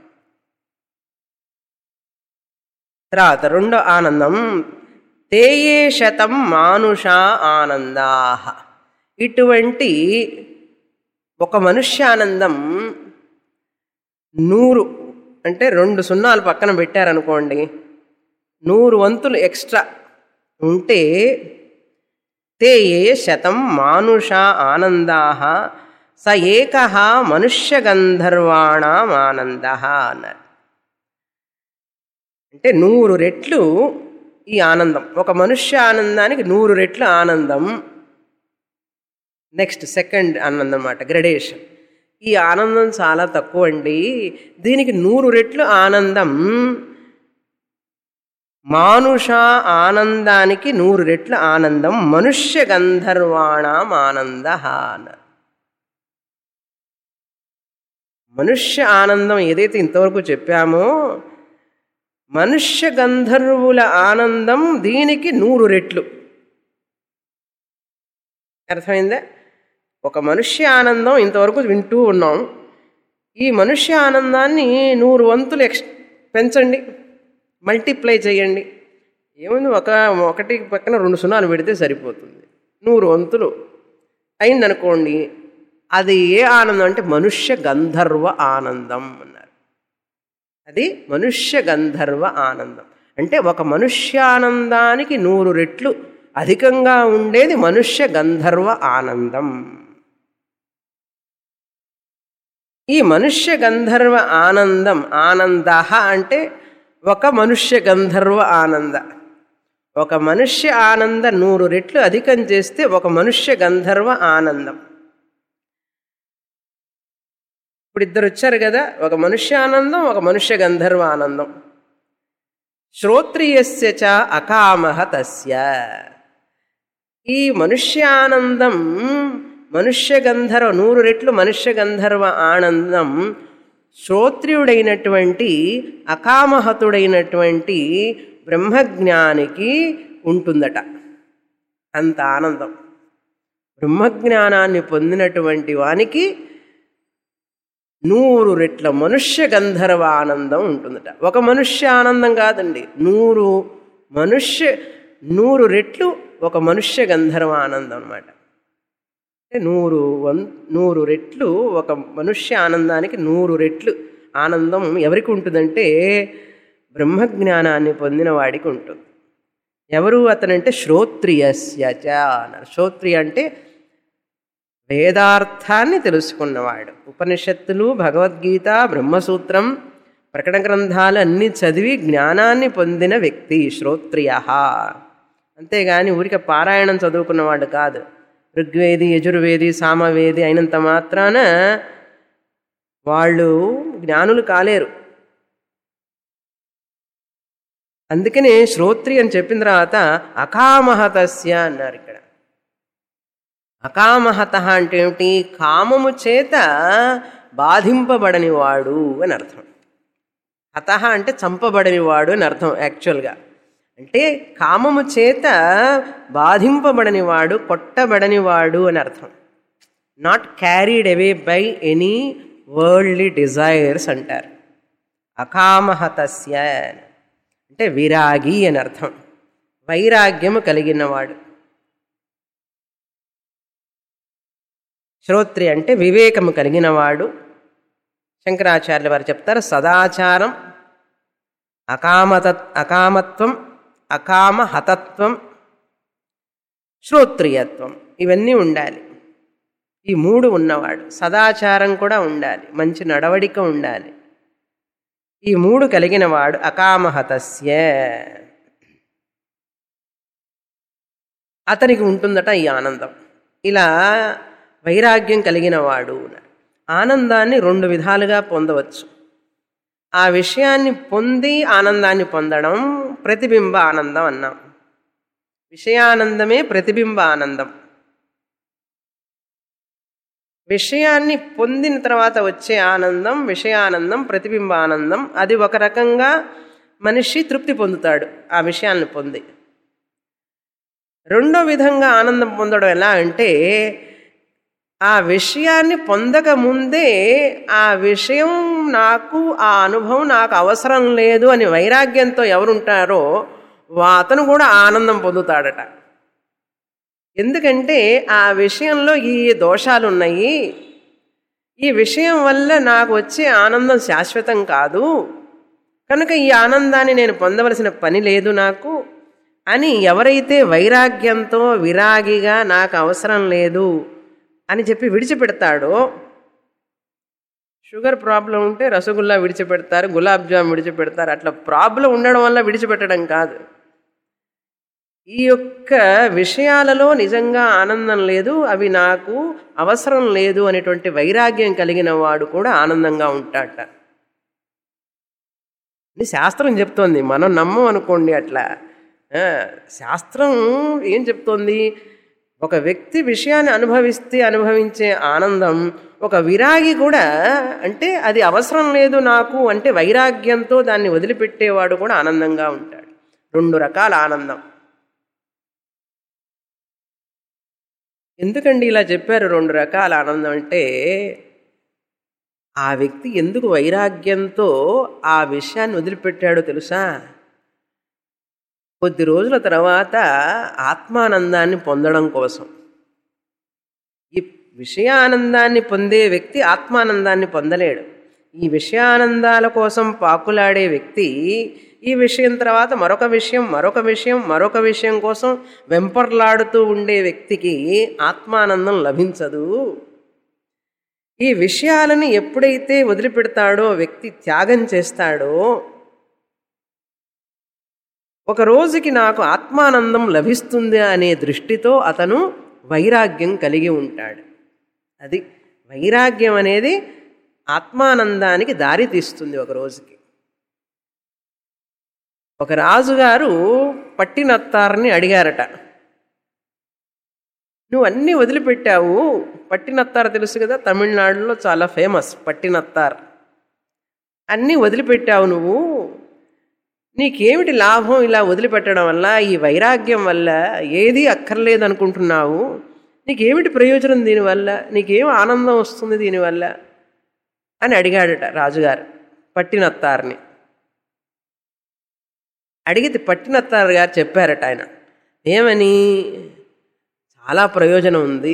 తర్వాత రెండో ఆనందం తేయే శతం మానుష ఆనందా ఇటువంటి ఒక మనుష్యానందం నూరు అంటే రెండు సున్నాలు పక్కన పెట్టారనుకోండి నూరు వంతులు ఎక్స్ట్రా ఉంటే తే ఏ శతం మానుష ఆనందా స ఏక మనుష్యగంధర్వాణం ఆనంద అన్నారు అంటే నూరు రెట్లు ఈ ఆనందం ఒక మనుష్య ఆనందానికి నూరు రెట్లు ఆనందం నెక్స్ట్ సెకండ్ ఆనందం అన్నమాట గ్రడేషన్ ఈ ఆనందం చాలా తక్కువ అండి దీనికి నూరు రెట్లు ఆనందం మానుష ఆనందానికి నూరు రెట్ల ఆనందం మనుష్య గంధర్వాణం ఆనంద అన్నారు మనుష్య ఆనందం ఏదైతే ఇంతవరకు చెప్పామో మనుష్య గంధర్వుల ఆనందం దీనికి నూరు రెట్లు అర్థమైందా ఒక మనుష్య ఆనందం ఇంతవరకు వింటూ ఉన్నాం ఈ మనుష్య ఆనందాన్ని నూరు వంతులు ఎక్స్ పెంచండి మల్టిప్లై చేయండి ఏముంది ఒక ఒకటి పక్కన రెండు సున్నాలు పెడితే సరిపోతుంది నూరు వంతులు అయిందనుకోండి అది ఏ ఆనందం అంటే మనుష్య గంధర్వ ఆనందం అన్నారు అది మనుష్య గంధర్వ ఆనందం అంటే ఒక మనుష్యానందానికి నూరు రెట్లు అధికంగా ఉండేది మనుష్య గంధర్వ ఆనందం ఈ మనుష్య గంధర్వ ఆనందం ఆనంద అంటే ఒక మనుష్య గంధర్వ ఆనంద ఒక మనుష్య ఆనంద నూరు రెట్లు అధికం చేస్తే ఒక మనుష్య గంధర్వ ఆనందం ఇప్పుడు ఇద్దరు వచ్చారు కదా ఒక మనుష్య ఆనందం ఒక మనుష్య గంధర్వ ఆనందం శ్రోత్రియస్య చ అకామహ తస్య ఈ మనుష్యానందం మనుష్య గంధర్వ నూరు రెట్లు మనుష్య గంధర్వ ఆనందం శ్రోత్రియుడైనటువంటి అకామహతుడైనటువంటి బ్రహ్మజ్ఞానికి ఉంటుందట అంత ఆనందం బ్రహ్మజ్ఞానాన్ని పొందినటువంటి వానికి నూరు రెట్ల మనుష్య గంధర్వ ఆనందం ఉంటుందట ఒక మనుష్య ఆనందం కాదండి నూరు మనుష్య నూరు రెట్లు ఒక మనుష్య గంధర్వ ఆనందం అనమాట అంటే నూరు వన్ నూరు రెట్లు ఒక మనుష్య ఆనందానికి నూరు రెట్లు ఆనందం ఎవరికి ఉంటుందంటే బ్రహ్మజ్ఞానాన్ని పొందిన వాడికి ఉంటుంది ఎవరు అతనంటే శ్రోత్రియస్య చ అన్నారు శ్రోత్రియ అంటే వేదార్థాన్ని తెలుసుకున్నవాడు ఉపనిషత్తులు భగవద్గీత బ్రహ్మసూత్రం ప్రకటన గ్రంథాలు అన్నీ చదివి జ్ఞానాన్ని పొందిన వ్యక్తి శ్రోత్రియ అంతేగాని ఊరికే పారాయణం చదువుకున్నవాడు కాదు ఋగ్వేది యజుర్వేది సామవేది అయినంత మాత్రాన వాళ్ళు జ్ఞానులు కాలేరు అందుకనే శ్రోత్రి అని చెప్పిన తర్వాత అకామహతస్య అన్నారు ఇక్కడ అకామహత అంటే ఏమిటి కామము చేత బాధింపబడని వాడు అని అర్థం హత అంటే చంపబడని వాడు అని అర్థం యాక్చువల్గా అంటే కామము చేత బాధింపబడని వాడు కొట్టబడని వాడు అని అర్థం not carried away by any worldly desires అంటారు అకామహతస్య అంటే విరాగి అని అర్థం వైరాగ్యము కలిగినవాడు శ్రోత్రి అంటే వివేకము కలిగినవాడు శంకరాచార్యుల వారు చెప్తారు సదాచారం అకామత అకామత్వం అకామహతత్వం శ్రోత్రియత్వం ఇవన్నీ ఉండాలి ఈ మూడు ఉన్నవాడు సదాచారం కూడా ఉండాలి మంచి నడవడిక ఉండాలి ఈ మూడు కలిగిన వాడు అకామహతస్య అతనికి ఉంటుందట ఈ ఆనందం ఇలా వైరాగ్యం కలిగిన వాడు ఆనందాన్ని రెండు విధాలుగా పొందవచ్చు ఆ విషయాన్ని పొంది ఆనందాన్ని పొందడం ప్రతిబింబ ఆనందం అన్నాం విషయానందమే ప్రతిబింబ ఆనందం విషయాన్ని పొందిన తర్వాత వచ్చే ఆనందం విషయానందం ప్రతిబింబ ఆనందం అది ఒక రకంగా మనిషి తృప్తి పొందుతాడు ఆ విషయాన్ని పొంది రెండో విధంగా ఆనందం పొందడం ఎలా అంటే ఆ విషయాన్ని పొందక ముందే ఆ విషయం నాకు ఆ అనుభవం నాకు అవసరం లేదు అని వైరాగ్యంతో ఎవరుంటారో వా- అతను కూడా ఆనందం పొందుతాడట ఎందుకంటే ఆ విషయంలో ఈ దోషాలు ఉన్నాయి ఈ విషయం వల్ల నాకు వచ్చే ఆనందం శాశ్వతం కాదు కనుక ఈ ఆనందాన్ని నేను పొందవలసిన పని లేదు నాకు అని ఎవరైతే వైరాగ్యంతో విరాగిగా నాకు అవసరం లేదు అని చెప్పి విడిచిపెడతాడో షుగర్ ప్రాబ్లం ఉంటే రసగుల్లా విడిచిపెడతారు గులాబ్ జామ్ విడిచిపెడతారు అట్లా ప్రాబ్లం ఉండడం వల్ల విడిచిపెట్టడం కాదు ఈ యొక్క విషయాలలో నిజంగా ఆనందం లేదు అవి నాకు అవసరం లేదు అనేటువంటి వైరాగ్యం కలిగిన వాడు కూడా ఆనందంగా ఉంటాడట ఇది శాస్త్రం చెప్తోంది మనం నమ్మం అనుకోండి అట్లా ఆ, శాస్త్రం ఏం చెప్తోంది ఒక వ్యక్తి విషయాన్ని అనుభవిస్తే అనుభవించే ఆనందం ఒక విరాగి కూడా అంటే అది అవసరం లేదు నాకు అంటే వైరాగ్యంతో దాన్ని వదిలిపెట్టేవాడు కూడా ఆనందంగా ఉంటాడు రెండు రకాల ఆనందం ఎందుకండి ఇలా చెప్పారు రెండు రకాల ఆనందం అంటే ఆ వ్యక్తి ఎందుకు వైరాగ్యంతో ఆ విషయాన్ని వదిలిపెట్టాడో తెలుసా కొద్ది రోజుల తర్వాత ఆత్మానందాన్ని పొందడం కోసం ఈ విషయానందాన్ని పొందే వ్యక్తి ఆత్మానందాన్ని పొందలేడు ఈ విషయానందాల కోసం పాకులాడే వ్యక్తి ఈ విషయం తర్వాత మరొక విషయం మరొక విషయం మరొక విషయం కోసం వెంపర్లాడుతూ ఉండే వ్యక్తికి ఆత్మానందం లభించదు ఈ విషయాలను ఎప్పుడైతే వదిలిపెడతాడో వ్యక్తి త్యాగం చేస్తాడో ఒక రోజుకి నాకు ఆత్మానందం లభిస్తుంది అనే దృష్టితో అతను వైరాగ్యం కలిగి ఉంటాడు అది వైరాగ్యం అనేది ఆత్మానందానికి దారి తీస్తుంది ఒక రోజుకి ఒక రాజుగారు పట్టినత్తారని అడిగారట నువ్వు అన్నీ వదిలిపెట్టావు పట్టినత్తారు తెలుసు కదా తమిళనాడులో చాలా ఫేమస్ పట్టినత్తార్ అన్నీ వదిలిపెట్టావు నువ్వు నీకేమిటి లాభం ఇలా వదిలిపెట్టడం వల్ల ఈ వైరాగ్యం వల్ల ఏది అక్కర్లేదు అనుకుంటున్నావు నీకేమిటి ప్రయోజనం దీనివల్ల నీకేం ఆనందం వస్తుంది దీనివల్ల అని అడిగాడట రాజుగారు పట్టినత్తారిని అడిగితే పట్టినత్తారు గారు చెప్పారట ఆయన ఏమని చాలా ప్రయోజనం ఉంది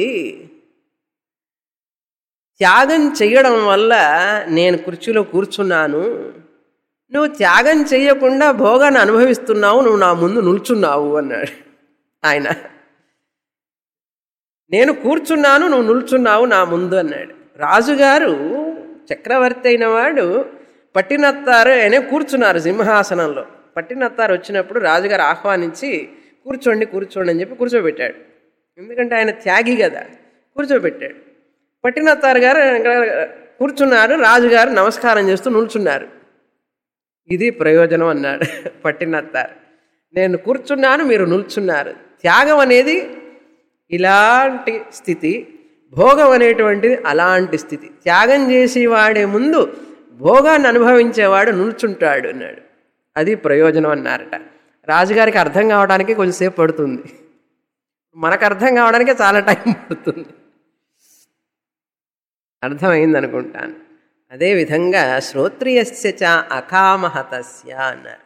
త్యాగం చేయడం వల్ల నేను కుర్చీలో కూర్చున్నాను నువ్వు త్యాగం చేయకుండా భోగాన్ని అనుభవిస్తున్నావు నువ్వు నా ముందు నిల్చున్నావు అన్నాడు ఆయన నేను కూర్చున్నాను నువ్వు నిల్చున్నావు నా ముందు అన్నాడు రాజుగారు చక్రవర్తి అయిన వాడు పట్టినత్తారు ఆయనే కూర్చున్నారు సింహాసనంలో పట్టినత్తారు వచ్చినప్పుడు రాజుగారు ఆహ్వానించి కూర్చోండి కూర్చోండి అని చెప్పి కూర్చోబెట్టాడు ఎందుకంటే ఆయన త్యాగి కదా కూర్చోబెట్టాడు పట్టినత్తారు గారు కూర్చున్నారు రాజుగారు నమస్కారం చేస్తూ నిల్చున్నారు ఇది ప్రయోజనం అన్నాడు పట్టినత్తారు నేను కూర్చున్నాను మీరు నిల్చున్నారు త్యాగం అనేది ఇలాంటి స్థితి భోగం అనేటువంటిది అలాంటి స్థితి త్యాగం చేసి వాడే ముందు భోగాన్ని అనుభవించేవాడు నిల్చుంటాడు అన్నాడు అది ప్రయోజనం అన్నారట రాజుగారికి అర్థం కావడానికి కొంచెంసేపు పడుతుంది మనకు అర్థం కావడానికి చాలా టైం పడుతుంది అర్థమైంది అనుకుంటాను అదేవిధంగా శ్రోత్రియస్య చ అకామహతస్య అన్నారు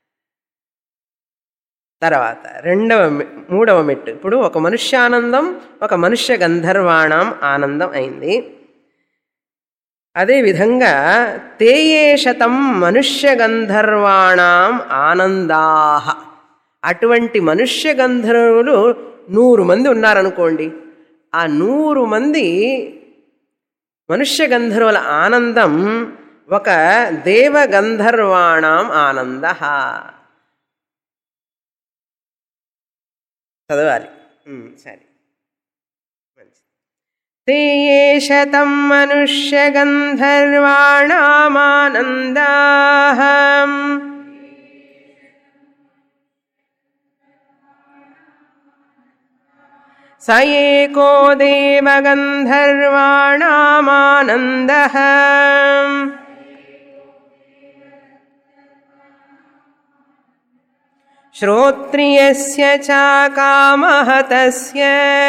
తర్వాత రెండవ మె- మూడవ మెట్టు ఇప్పుడు ఒక మనుష్యానందం ఒక మనుష్య గంధర్వాణం ఆనందం అయింది అదేవిధంగా తేయే శతం మనుష్య గంధర్వాణం ఆనందాహ అటువంటి మనుష్య గంధర్వులు నూరు మంది ఉన్నారనుకోండి ఆ నూరు మంది మనుష్య గంధర్వుల ఆనందం ఒక దేవ గంధర్వాణం ఆనంద చదవాలి ఉమ్, సరే మంచిది ते ये शतं मनुष्यगन्धर्वाणामानन्दाः स एको देवगन्धर्वाणामानन्दः श्रोत्रियस्य च कामः तस्य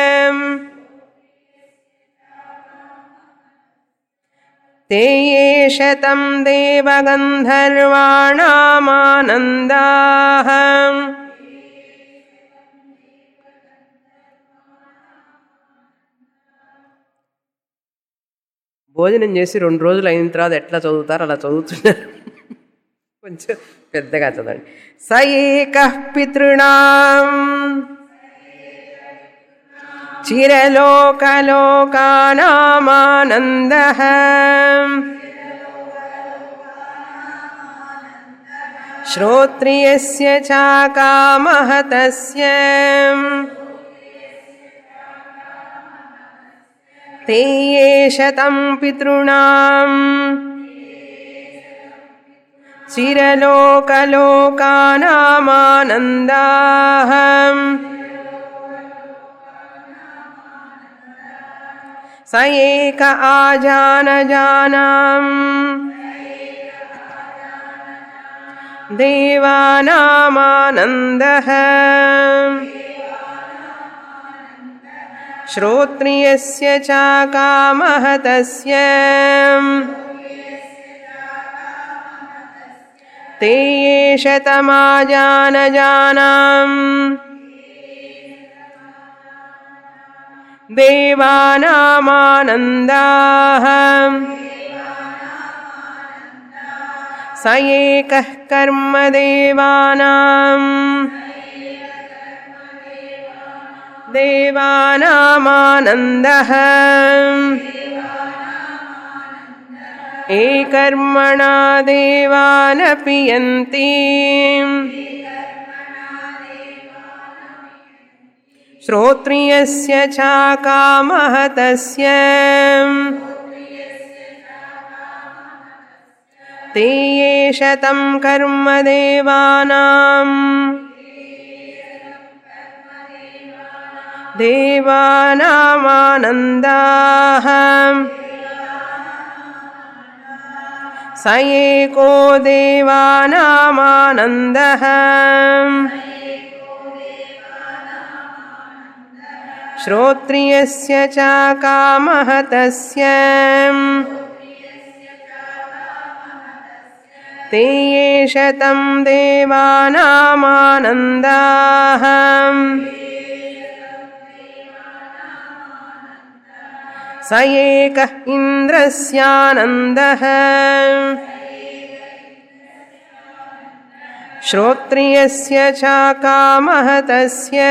ते ये शतं देवगन्धर्वाणामानन्दाः భోజనం చేసి రెండు రోజులు అయిన తర్వాత ఎట్లా చదువుతారు అలా చదువుతున్నారు కొంచెం పెద్దగా చదవండి స ఏక పితృణాం చిరలోకలోకానామానందః శ్రోత్రియస్య చ కామః తస్య ते ये शतं पितॄणाम् चिरलोकलोकानामानन्दाः स एक आजानजानाम् देवानामानन्दः श्रोत्रियस्य च कामः तस्य ते ये शतमाजानजानाम् देवानामानन्दाः स एकः कर्मदेवानाम् देवानामानन्दः एकर्मणा देवानपि यन्ति श्रोत्रियस्य च कामः तस्य ते ये शतं कर्मदेवानाम् देवानामानन्दाः स एको देवानामानन्दः श्रोत्रियस्य च कामः तस्य ते ये शतं देवानामानन्दाः स एकः इन्द्रस्यानन्दः श्रोत्रियस्य च कामः तस्य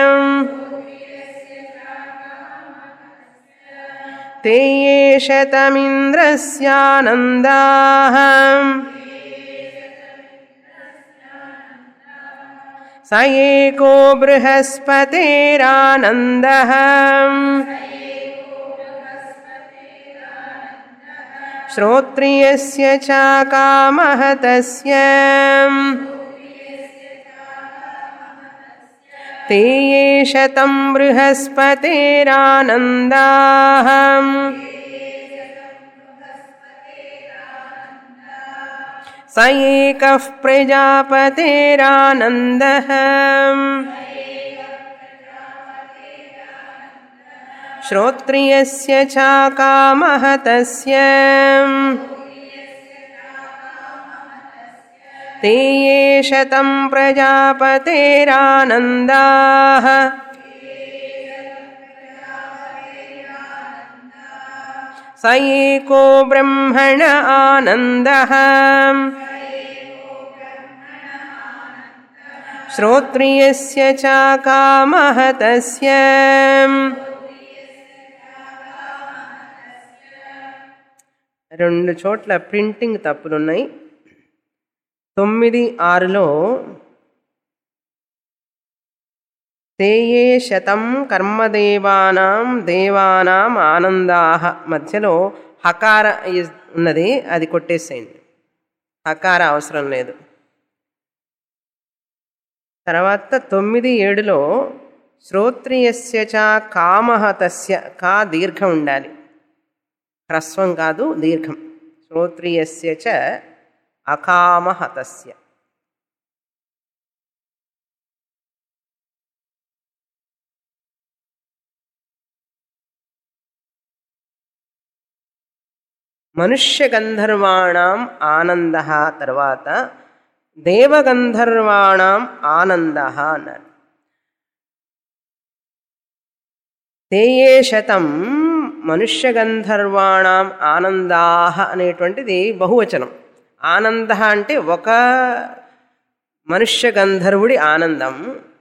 ते ये शतमिन्द्रस्यानन्दाः स एको बृहस्पतेरानन्दः श्रोत्रियस्य च कामः तस्य ते ये शतं बृहस्पतेरानन्दाः स एकः प्रजापतेरानन्दः श्रोत्रियस्य च कामः तस्य ते ये शतं प्रजापतेरानन्दाः स స ఏకో బ్రహ్మణ ఆనంద శ్రోత్రియస్య చ కామః తస్య రెండు చోట్ల ప్రింటింగ్ తప్పులున్నాయి తొమ్మిది ఆరులో తేయే శతం కర్మదేవానాం దేవానాం ఆనందాహ మధ్యలో హకార ఇస్- ఉన్నది అది కొట్టేసేయండి హకార అవసరం లేదు తర్వాత తొమ్మిది ఏడులో శ్రోత్రియస్య చ కామః తస్య కా దీర్ఘం ఉండాలి హ్రస్వం కాదు దీర్ఘం శ్రోత్రియస్య చ అకామః తస్య మనుష్య గంధర్వాణం ఆనంద తర్వాత దేవగంధర్వాణం ఆనంద అన్నారు తేయే శతం మనుష్య గంధర్వాణం ఆనందాహ అనేటువంటిది బహువచనం ఆనంద అంటే ఒక మనుష్య గంధర్వుడి ఆనందం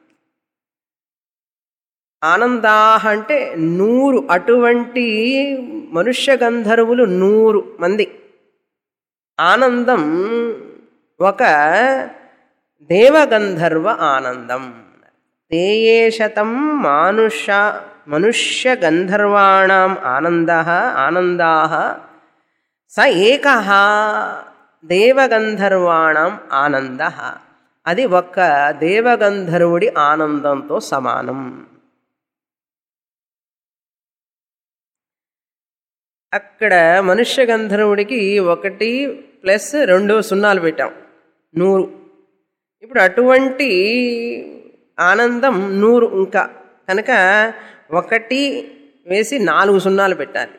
ఆనందాహ అంటే నూరు అటువంటి మనుష్య గంధర్వులు నూరు మంది ఆనందం ఒక దేవగంధర్వ ఆనందం తేయే శతం మానుష మనుష్య గంధర్వాణం ఆనంద ఆనందా స ఏక దేవగంధర్వాణం ఆనంద అది ఒక్క దేవగంధర్వుడి ఆనందంతో సమానం అక్కడ మనుష్య గంధర్వుడికి ఒకటి ప్లస్ రెండు సున్నాలు పెట్టాం నూరు ఇప్పుడు అటువంటి ఆనందం నూరు ఇంకా కనుక ఒకటి వేసి నాలుగు సున్నాలు పెట్టాలి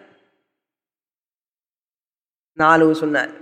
నాలుగు సున్నాలు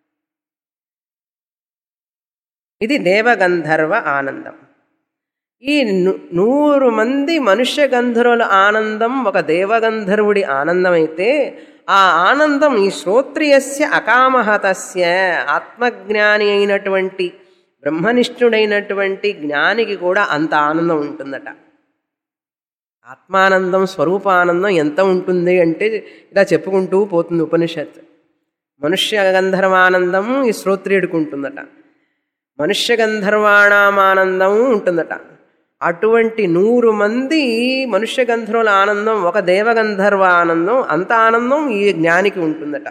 ఇది దేవగంధర్వ ఆనందం ఈ ను- నూరు మంది మనుష్య గంధర్వుల ఆనందం ఒక దేవగంధర్వుడి ఆనందం అయితే ఆ ఆనందం ఈ శ్రోత్రియస్య అకామహతస్య ఆత్మజ్ఞాని అయినటువంటి బ్రహ్మనిష్ఠుడైనటువంటి జ్ఞానికి కూడా అంత ఆనందం ఉంటుందట ఆత్మానందం స్వరూపానందం ఎంత ఉంటుంది అంటే ఇలా చెప్పుకుంటూ పోతుంది ఉపనిషత్ మనుష్య గంధర్వానందం ఈ శ్రోత్రియుడికి ఉంటుందట మనుష్య గంధర్వాణామానందం ఉంటుందట అటువంటి నూరు మంది మనుష్య గంధర్వుల ఆనందం ఒక దేవగంధర్వ ఆనందం అంత ఆనందం ఈ జ్ఞానికి ఉంటుందట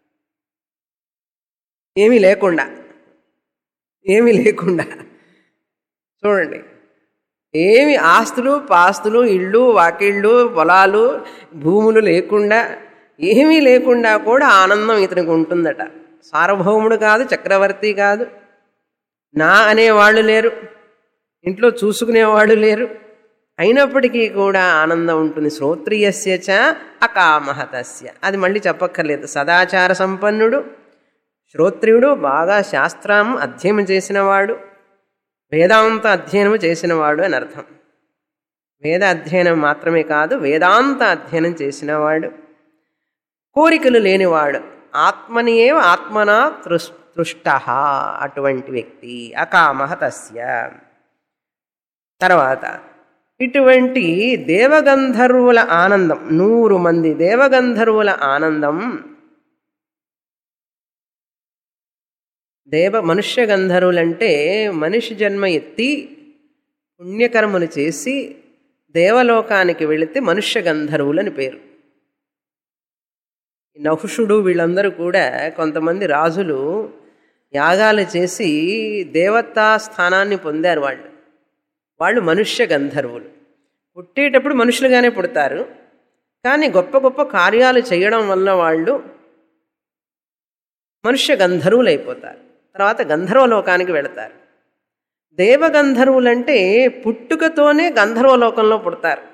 ఏమీ లేకుండా ఏమీ లేకుండా చూడండి ఏమి ఆస్తులు పాస్తులు ఇళ్ళు వాకిళ్ళు పొలాలు భూములు లేకుండా ఏమీ లేకుండా కూడా ఆనందం ఇతనికి ఉంటుందట సార్వభౌముడు కాదు చక్రవర్తి కాదు నా అనేవాళ్ళు లేరు ఇంట్లో చూసుకునేవాళ్ళు లేరు అయినప్పటికీ కూడా ఆనందం ఉంటుంది శ్రోత్రియస్య చ అకామహతస్య అది మళ్ళీ చెప్పక్కర్లేదు సదాచార సంపన్నుడు శ్రోత్రియుడు బాగా శాస్త్రం అధ్యయనం చేసినవాడు వేదాంత అధ్యయనం చేసినవాడు అని అర్థం వేద అధ్యయనం మాత్రమే కాదు వేదాంత అధ్యయనం చేసినవాడు కోరికలు లేనివాడు ఆత్మని ఏవ ఆత్మనా తృష్ తృష్ట అటువంటి వ్యక్తి అకామహ తస్య తర్వాత ఇటువంటి దేవగంధర్వుల ఆనందం నూరు మంది దేవగంధర్వుల ఆనందం దేవ మనుష్య గంధర్వులంటే మనిషి జన్మ ఎత్తి పుణ్యకర్మలు చేసి దేవలోకానికి వెళితే మనుష్య గంధర్వులని పేరు ఈ నహుషుడు వీళ్ళందరూ కూడా కొంతమంది రాజులు యాగాలు చేసి దేవతా స్థానాన్ని పొందారు వాళ్ళు వాళ్ళు మనుష్య గంధర్వులు పుట్టేటప్పుడు మనుషులుగానే పుడతారు కానీ గొప్ప గొప్ప కార్యాలు చేయడం వల్ల వాళ్ళు మనుష్య గంధర్వులు అయిపోతారు తర్వాత గంధర్వలోకానికి వెళతారు దేవగంధర్వులంటే పుట్టుకతోనే గంధర్వలోకంలో పుడతారు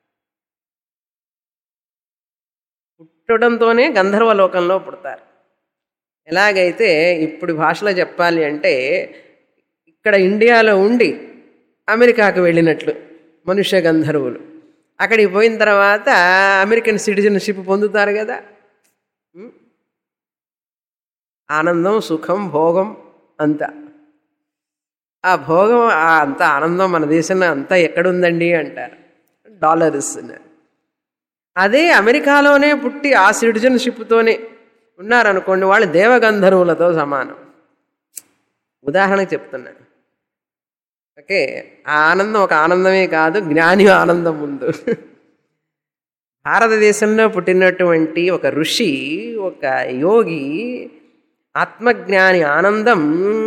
పుట్టడంతోనే గంధర్వలోకంలో పుడతారు ఎలాగైతే ఇప్పుడు భాషలో చెప్పాలి అంటే ఇక్కడ ఇండియాలో ఉండి అమెరికాకు వెళ్ళినట్లు మనుష్య గంధర్వులు అక్కడికి పోయిన తర్వాత అమెరికన్ సిటిజన్షిప్ పొందుతారు కదా ఆనందం సుఖం భోగం అంతా ఆ భోగం ఆ అంత ఆనందం మన దేశంలో అంతా ఎక్కడుందండి అంటారు డాలర్స్ అదే అమెరికాలోనే పుట్టి ఆ సిటిజన్షిప్తోనే ఉన్నారనుకోండి వాళ్ళు దేవగంధర్వులతో సమానం ఉదాహరణకు చెప్తున్నాను ఓకే ఆ ఆనందం ఒక ఆనందమే కాదు జ్ఞాని ఆనందం ముందు భారతదేశంలో పుట్టినటువంటి ఒక ఋషి ఒక యోగి ఆత్మజ్ఞాని ఆనందం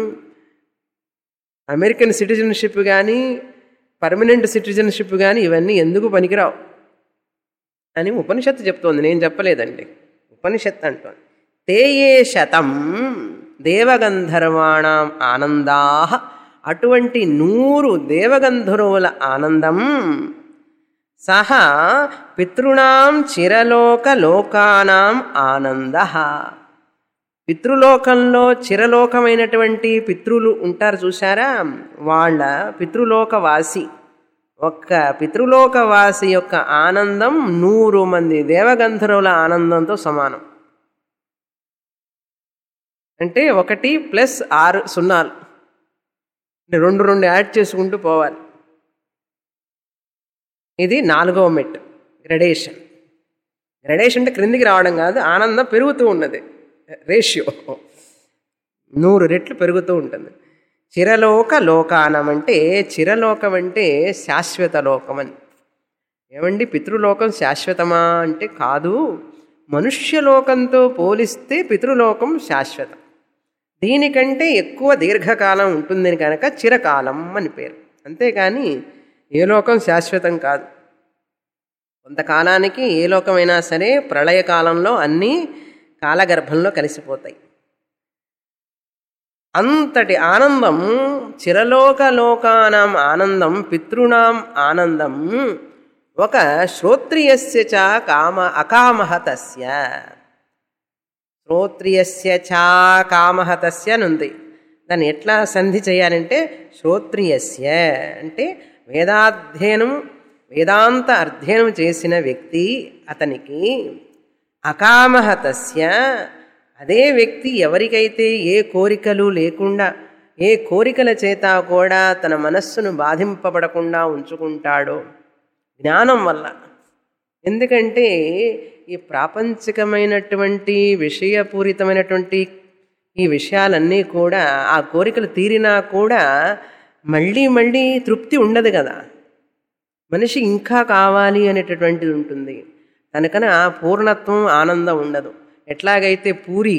అమెరికన్ సిటిజన్షిప్ కానీ పర్మనెంట్ సిటిజన్షిప్ కానీ ఇవన్నీ ఎందుకు పనికిరావు అని ఉపనిషత్తు చెప్తోంది నేను చెప్పలేదండి ఉపనిషత్తు అంటోంది తేయే శతం దేవగంధర్వాణం ఆనందా అటువంటి నూరు దేవగంధర్వుల ఆనందం సహా పితృణాం చిరలోక లోకానాం ఆనంద పితృలోకంలో చిరలోకమైనటువంటి పితృలు ఉంటారు చూసారా వాళ్ళ పితృలోకవాసి ఒక్క పితృలోకవాసి యొక్క ఆనందం నూరు మంది దేవగంధర్వుల ఆనందంతో సమానం అంటే ఒకటి ప్లస్ ఆరు సున్నాలు రెండు రెండు యాడ్ చేసుకుంటూ పోవాలి ఇది నాలుగవ మెట్ గ్రడేషన్ గ్రడేషన్ అంటే క్రిందికి రావడం కాదు ఆనందం పెరుగుతూ ఉన్నది రేషియో నూరు రెట్లు పెరుగుతూ ఉంటుంది చిరలోక లోకానం అంటే చిరలోకం అంటే శాశ్వత లోకం అని ఏమండి పితృలోకం శాశ్వతమా అంటే కాదు మనుష్యలోకంతో పోలిస్తే పితృలోకం శాశ్వతం దీనికంటే ఎక్కువ దీర్ఘకాలం ఉంటుందని కనుక చిరకాలం అని పేరు అంతేకాని ఏ లోకం శాశ్వతం కాదు కొంతకాలానికి ఏ లోకమైనా సరే ప్రళయకాలంలో అన్నీ కాలగర్భంలో కలిసిపోతాయి అంతటి ఆనందం చిరలోక లోకానాం ఆనందం పితృణాం ఆనందం ఒక శ్రోత్రియస్య చ కామ అకామహ తస్య శ్రోత్రియస్య చా కామహ తస్య అని ఉంది దాన్ని ఎట్లా సంధి చేయాలంటే శ్రోత్రియస్య అంటే వేదాధ్యయనం వేదాంత అధ్యయనం చేసిన వ్యక్తి అతనికి అకామహ తస్య అదే వ్యక్తి ఎవరికైతే ఏ కోరికలు లేకుండా ఏ కోరికల చేత కూడా తన మనస్సును బాధింపబడకుండా ఉంచుకుంటాడో జ్ఞానం వల్ల ఎందుకంటే ఈ ప్రాపంచికమైనటువంటి విషయపూరితమైనటువంటి ఈ విషయాలన్నీ కూడా ఆ కోరికలు తీరినా కూడా మళ్ళీ మళ్ళీ తృప్తి ఉండదు కదా మనిషి ఇంకా కావాలి అనేటటువంటిది ఉంటుంది కనుకన పూర్ణత్వం ఆనందం ఉండదు ఎట్లాగైతే పూరి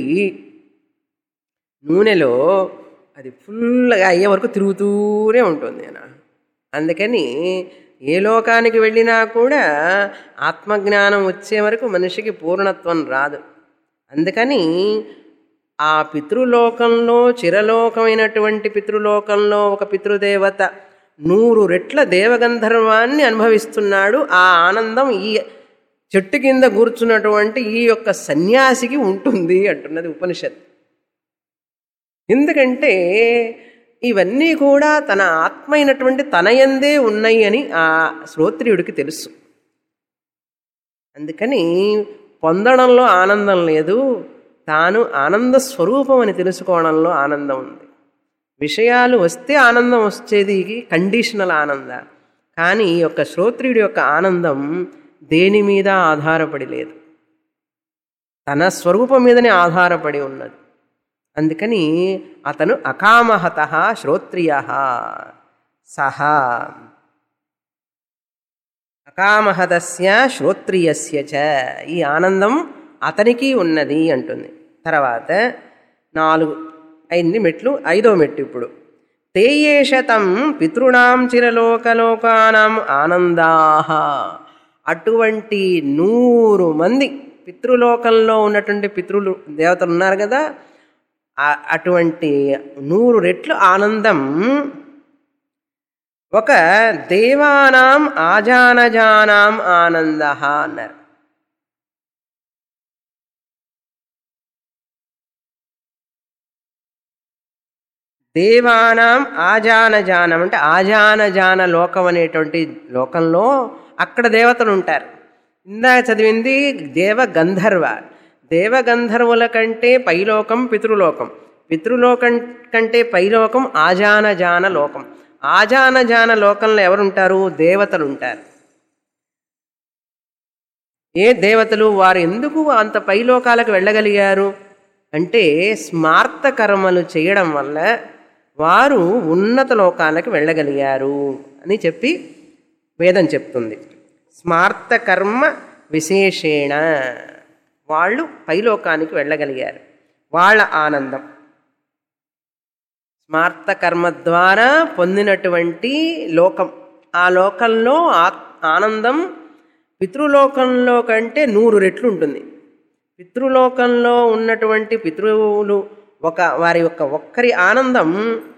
నూనెలో అది ఫుల్గా అయ్యే వరకు తిరుగుతూనే ఉంటుంది ఆయన అందుకని ఏ లోకానికి వెళ్ళినా కూడా ఆత్మజ్ఞానం వచ్చే వరకు మనిషికి పూర్ణత్వం రాదు అందుకని ఆ పితృలోకంలో చిరలోకమైనటువంటి పితృలోకంలో ఒక పితృదేవత నూరు రెట్ల దేవగంధర్వాన్ని అనుభవిస్తున్నాడు ఆ ఆనందం ఈ చెట్టు కింద కూర్చున్నటువంటి ఈ యొక్క సన్యాసికి ఉంటుంది అంటున్నది ఉపనిషత్ ఎందుకంటే ఇవన్నీ కూడా తన ఆత్మ అయినటువంటి తనయందే ఉన్నాయి అని ఆ శ్రోత్రియుడికి తెలుసు అందుకని పొందడంలో ఆనందం లేదు తాను ఆనంద స్వరూపం అని తెలుసుకోవడంలో ఆనందం ఉంది విషయాలు వస్తే ఆనందం వచ్చేది కండిషనల్ ఆనంద కానీ ఈ యొక్క శ్రోత్రియుడి యొక్క ఆనందం దేని మీద ఆధారపడి లేదు తన స్వరూపం మీదనే ఆధారపడి ఉన్నది అందుకని అతను అకామహత శ్రోత్రియ సహా అకామహతస్య శ్రోత్రియస్య చ ఈ ఆనందం అతనికి ఉన్నది అంటుంది తర్వాత నాలుగు అయింది మెట్లు ఐదో మెట్టు ఇప్పుడు తేయేషతం పితృణాం చిరలోకలోకానాం ఆనందా అటువంటి నూరు మంది పితృలోకంలో ఉన్నటువంటి పితృలు దేవతలు ఉన్నారు కదా అటువంటి నూరు రెట్లు ఆనందం ఒక దేవానాం ఆజానజానాం ఆనంద అన్నారు దేవానాం ఆజానజానం అంటే ఆజానజాన లోకం అనేటువంటి లోకంలో అక్కడ దేవతలు ఉంటారు ఇందాక చదివింది దేవ గంధర్వ దేవగంధర్వుల కంటే పైలోకం పితృలోకం పితృలోకం కంటే పైలోకం ఆజానజాన లోకం ఆజానజాన లోకంలో ఎవరుంటారు దేవతలు ఉంటారు ఏ దేవతలు వారు ఎందుకు అంత పైలోకాలకు వెళ్ళగలిగారు అంటే స్మార్త కర్మలు చేయడం వల్ల వారు ఉన్నత లోకాలకు వెళ్ళగలిగారు అని చెప్పి వేదం చెప్తుంది స్మార్త కర్మ విశేషేణ వాళ్ళు పైలోకానికి వెళ్ళగలిగారు వాళ్ళ ఆనందం స్మార్త కర్మ ద్వారా పొందినటువంటి లోకం ఆ లోకంలో ఆ- ఆనందం పితృలోకంలో కంటే నూరు రెట్లు ఉంటుంది పితృలోకంలో ఉన్నటువంటి పితృవులు ఒక వారి యొక్క ఒక్కరి ఆనందం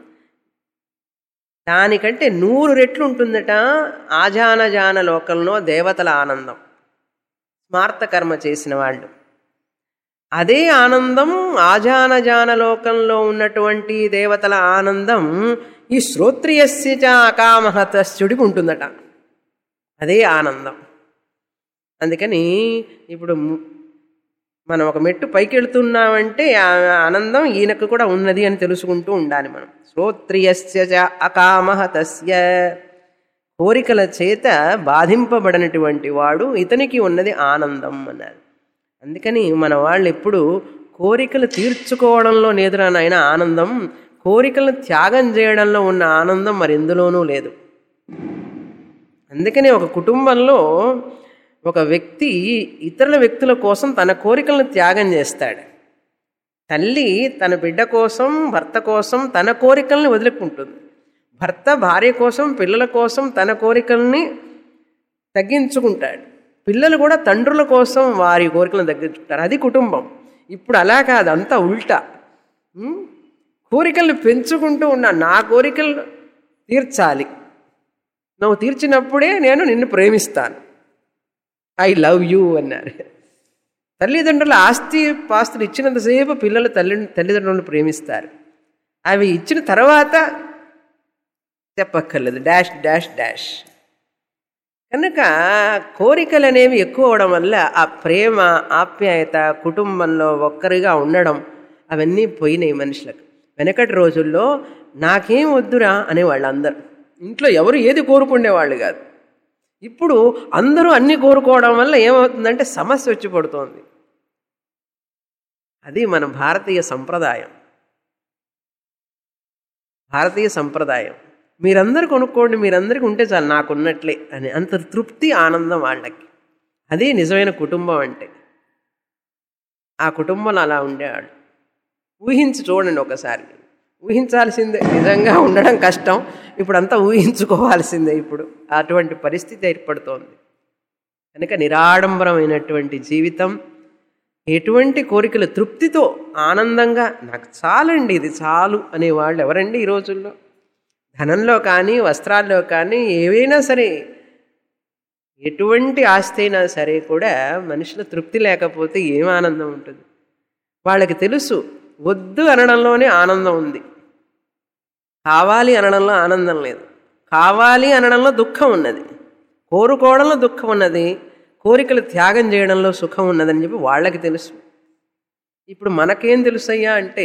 దానికంటే నూరు రెట్లు ఉంటుందట ఆజానజాన లోకంలో దేవతల ఆనందం స్మార్త కర్మ చేసిన వాళ్ళు అదే ఆనందం ఆజానజాన లోకంలో ఉన్నటువంటి దేవతల ఆనందం ఈ శ్రోత్రియస్య చ అకామహతశ్చుడికి ఉంటుందట అదే ఆనందం అందుకని ఇప్పుడు ము- మనం ఒక మెట్టు పైకి వెళుతున్నామంటే ఆ ఆనందం ఈయనకు కూడా ఉన్నది అని తెలుసుకుంటూ ఉండాలి మనం శ్రోత్రియస్య చ అకామహతస్య కోరికల చేత బాధింపబడినటువంటి వాడు ఇతనికి ఉన్నది ఆనందం అన్నారు అందుకని మన వాళ్ళు ఎప్పుడు కోరికలు తీర్చుకోవడంలో లేదురా నాయన ఆనందం కోరికలను త్యాగం చేయడంలో ఉన్న ఆనందం మరి ఎందులోనూ లేదు అందుకని ఒక కుటుంబంలో ఒక వ్యక్తి ఇతరుల వ్యక్తుల కోసం తన కోరికలను త్యాగం చేస్తాడు తల్లి తన బిడ్డ కోసం భర్త కోసం తన కోరికల్ని వదులుకుంటుంది భర్త భార్య కోసం పిల్లల కోసం తన కోరికల్ని తగ్గించుకుంటాడు పిల్లలు కూడా తండ్రుల కోసం వారి కోరికలను తగ్గించుకుంటారు అది కుటుంబం ఇప్పుడు అలా కాదు అంతా ఉల్టా ఉం? కోరికల్ని పెంచుకుంటూ ఉన్నా నా కోరికలు తీర్చాలి నువ్వు తీర్చినప్పుడే నేను నిన్ను ప్రేమిస్తాను ఐ లవ్ యూ అన్నారు తల్లిదండ్రుల ఆస్తి పాస్తులు ఇచ్చినంతసేపు పిల్లలు తల్లి తల్లిదండ్రులను ప్రేమిస్తారు అవి ఇచ్చిన తర్వాత చెప్పక్కర్లేదు డాష్ డాష్ డాష్ కనుక కోరికలు అనేవి ఎక్కువ అవడం వల్ల ఆ ప్రేమ ఆప్యాయత కుటుంబంలో ఒక్కరిగా ఉండడం అవన్నీ పోయినాయి మనుషులకు వెనకటి రోజుల్లో నాకేం వద్దురా అనేవాళ్ళు అందరూ ఇంట్లో ఎవరు ఏది కోరుకునేవాళ్ళు కాదు ఇప్పుడు అందరూ అన్ని కోరుకోవడం వల్ల ఏమవుతుందంటే సమస్య వచ్చి పడుతోంది అది మన భారతీయ సంప్రదాయం భారతీయ సంప్రదాయం మీరందరూ కొనుక్కోండి మీరందరికీ ఉంటే చాలు నాకున్నట్లే అని అంత తృప్తి ఆనందం వాళ్ళకి అది నిజమైన కుటుంబం అంటే ఆ కుటుంబంలో అలా ఉండేవాళ్ళు ఊహించి చూడండి ఒకసారి ఊహించాల్సిందే నిజంగా ఉండడం కష్టం ఇప్పుడు అంతా ఊహించుకోవాల్సిందే ఇప్పుడు అటువంటి పరిస్థితి ఏర్పడుతోంది కనుక నిరాడంబరమైనటువంటి జీవితం ఎటువంటి కోరికలు తృప్తితో ఆనందంగా నాకు చాలండి ఇది చాలు అనేవాళ్ళు ఎవరండి ఈ రోజుల్లో ధనంలో కానీ వస్త్రాల్లో కానీ ఏవైనా సరే ఎటువంటి ఆస్తి అయినా సరే కూడా మనుషుల తృప్తి లేకపోతే ఏం ఆనందం ఉంటుంది వాళ్ళకి తెలుసు వద్దు అనడంలోనే ఆనందం ఉంది కావాలి అనడంలో ఆనందం లేదు కావాలి అనడంలో దుఃఖం ఉన్నది కోరుకోవడంలో దుఃఖం ఉన్నది కోరికలు త్యాగం చేయడంలో సుఖం ఉన్నదని చెప్పి వాళ్ళకి తెలుసు ఇప్పుడు మనకేం తెలుసయ్యా అంటే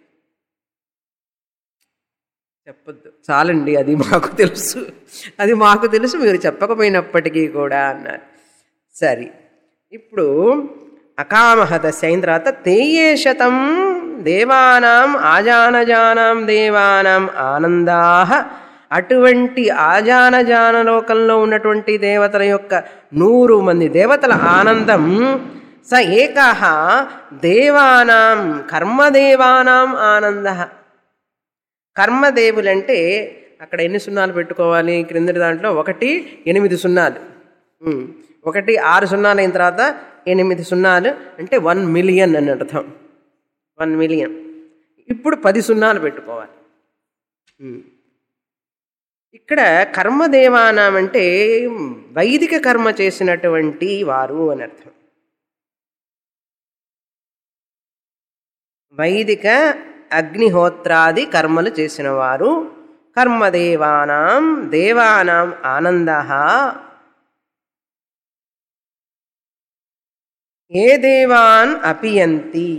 చెప్పొద్దు చాలండి అది మాకు తెలుసు అది మాకు తెలుసు మీరు చెప్పకపోయినప్పటికీ కూడా అన్నారు సరే ఇప్పుడు అకామహదశ అయిన తర్వాత తేయే శతం దేవానాం ఆజానజానాం దేవానాం ఆనందా అటువంటి ఆజానజాన లోకంలో ఉన్నటువంటి దేవతల యొక్క నూరు మంది దేవతల ఆనందం స ఏకాహ దేవానాం కర్మదేవానాం ఆనంద కర్మదేవులంటే అక్కడ ఎన్ని సున్నాలు పెట్టుకోవాలి క్రిందటి దాంట్లో ఒకటి ఎనిమిది సున్నాలు ఉమ్. ఒకటి ఆరు సున్నాలు అయిన తర్వాత ఎనిమిది సున్నాలు అంటే వన్ మిలియన్ అని అర్థం వన్ మిలియన్ ఇప్పుడు పది సున్నాలు పెట్టుకోవాలి ఉమ్. ఇక్కడ కర్మదేవానం అంటే వైదిక కర్మ చేసినటువంటి వారు అని అర్థం వైదిక అగ్నిహోత్రాది కర్మలు చేసిన వారు కర్మదేవానాం దేవానాం ఆనంద ఏ దేవాన్ అపియంతి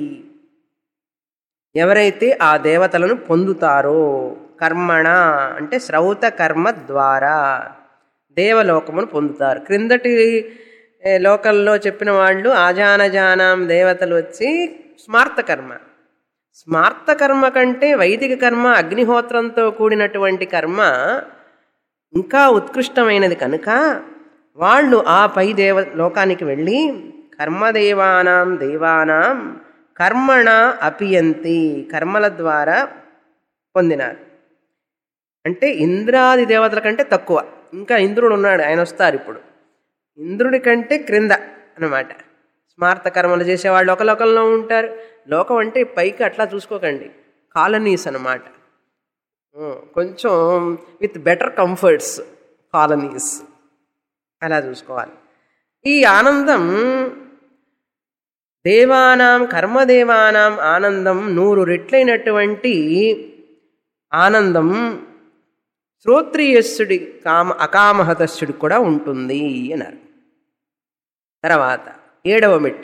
ఎవరైతే ఆ దేవతలను పొందుతారో కర్మణ అంటే శ్రౌత కర్మ ద్వారా దేవలోకమును పొందుతారు క్రిందటి ఏ, లోకల్లో చెప్పిన వాళ్ళు ఆజానజానాం దేవతలు వచ్చి స్మార్త కర్మ స్మార్త కర్మ కంటే వైదిక కర్మ అగ్నిహోత్రంతో కూడినటువంటి కర్మ ఇంకా ఉత్కృష్టమైనది కనుక వాళ్ళు ఆ పై దేవ లోకానికి వెళ్ళి కర్మదేవానాం దేవానాం కర్మణ అపియంతి కర్మల ద్వారా పొందినారు అంటే ఇంద్రాది దేవతల కంటే తక్కువ ఇంకా ఇంద్రుడు ఉన్నాడు ఆయన వస్తారు ఇప్పుడు ఇంద్రుడి కంటే క్రింద అన్నమాట స్మార్త కర్మలు చేసేవాళ్ళు ఒక లోకంలో ఉంటారు లోకం అంటే పైకి అట్లా చూసుకోకండి కాలనీస్ అన్నమాట ఉం, కొంచెం విత్ బెటర్ కంఫర్ట్స్ కాలనీస్ అలా చూసుకోవాలి ఈ ఆనందం దేవానాం కర్మదేవానాం ఆనందం నూరు రెట్లైనటువంటి ఆనందం శ్రోత్రియస్సుడి కామ అకామహతస్సుడి కూడా ఉంటుంది అన్నారు తర్వాత ఏడవ మెట్టు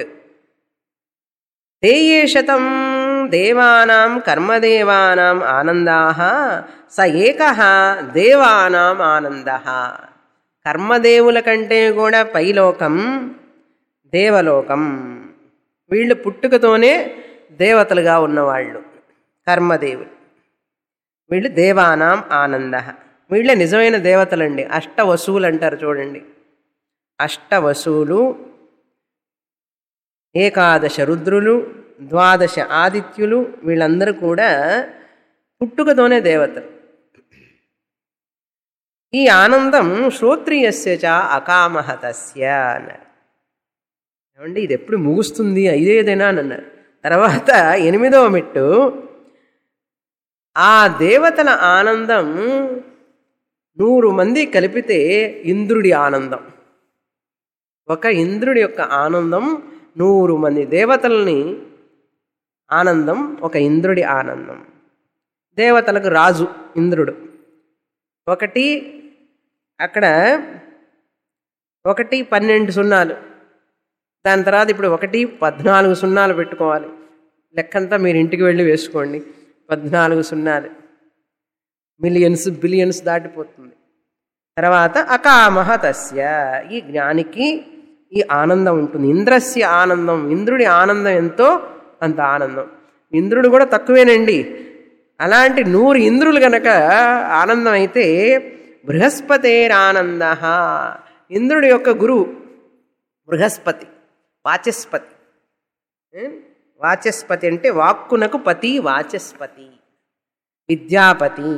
తేయే శతం దేవానాం కర్మదేవానాం ఆనందా స ఏక దేవానాం ఆనంద కర్మదేవుల కంటే కూడా పైలోకం దేవలోకం వీళ్ళు పుట్టుకతోనే దేవతలుగా ఉన్నవాళ్ళు కర్మదేవులు వీళ్ళు దేవానాం ఆనంద వీళ్ళే నిజమైన దేవతలండి అష్ట వసువులు అంటారు చూడండి అష్ట వసువులు ఏకాదశ రుద్రులు ద్వాదశ ఆదిత్యులు వీళ్ళందరూ కూడా పుట్టుకతోనే దేవతలు ఈ ఆనందం శ్రోత్రియస్య చ అకామహతస్య అన్నారు ఏమండి ఇది ఎప్పుడు ముగుస్తుంది ఇదేదేనా అని అన్నారు తర్వాత ఎనిమిదవ మెట్టు ఆ దేవతల ఆనందం నూరు మంది కలిపితే ఇంద్రుడి ఆనందం ఒక ఇంద్రుడి యొక్క ఆనందం నూరు మంది దేవతల్ని ఆనందం ఒక ఇంద్రుడి ఆనందం దేవతలకు రాజు ఇంద్రుడు ఒకటి అక్కడ ఒకటి పన్నెండు సున్నాలు దాని తర్వాత ఇప్పుడు ఒకటి పద్నాలుగు సున్నాలు పెట్టుకోవాలి లెక్కంతా మీరు ఇంటికి వెళ్ళి వేసుకోండి పద్నాలుగు సున్నాలు మిలియన్స్ బిలియన్స్ దాటిపోతుంది తర్వాత అకామహ తస్య ఈ జ్ఞానికి ఈ ఆనందం ఉంటుంది ఇంద్రస్య ఆనందం ఇంద్రుడి ఆనందం ఎంతో అంత ఆనందం ఇంద్రుడు కూడా తక్కువేనండి అలాంటి నూరు ఇంద్రులు గనక ఆనందం అయితే బృహస్పతేరానంద ఇంద్రుడి యొక్క గురువు బృహస్పతి వాచస్పతి ఏం? వాచస్పతి అంటే వాక్కునకు పతి వాచస్పతి విద్యాపతి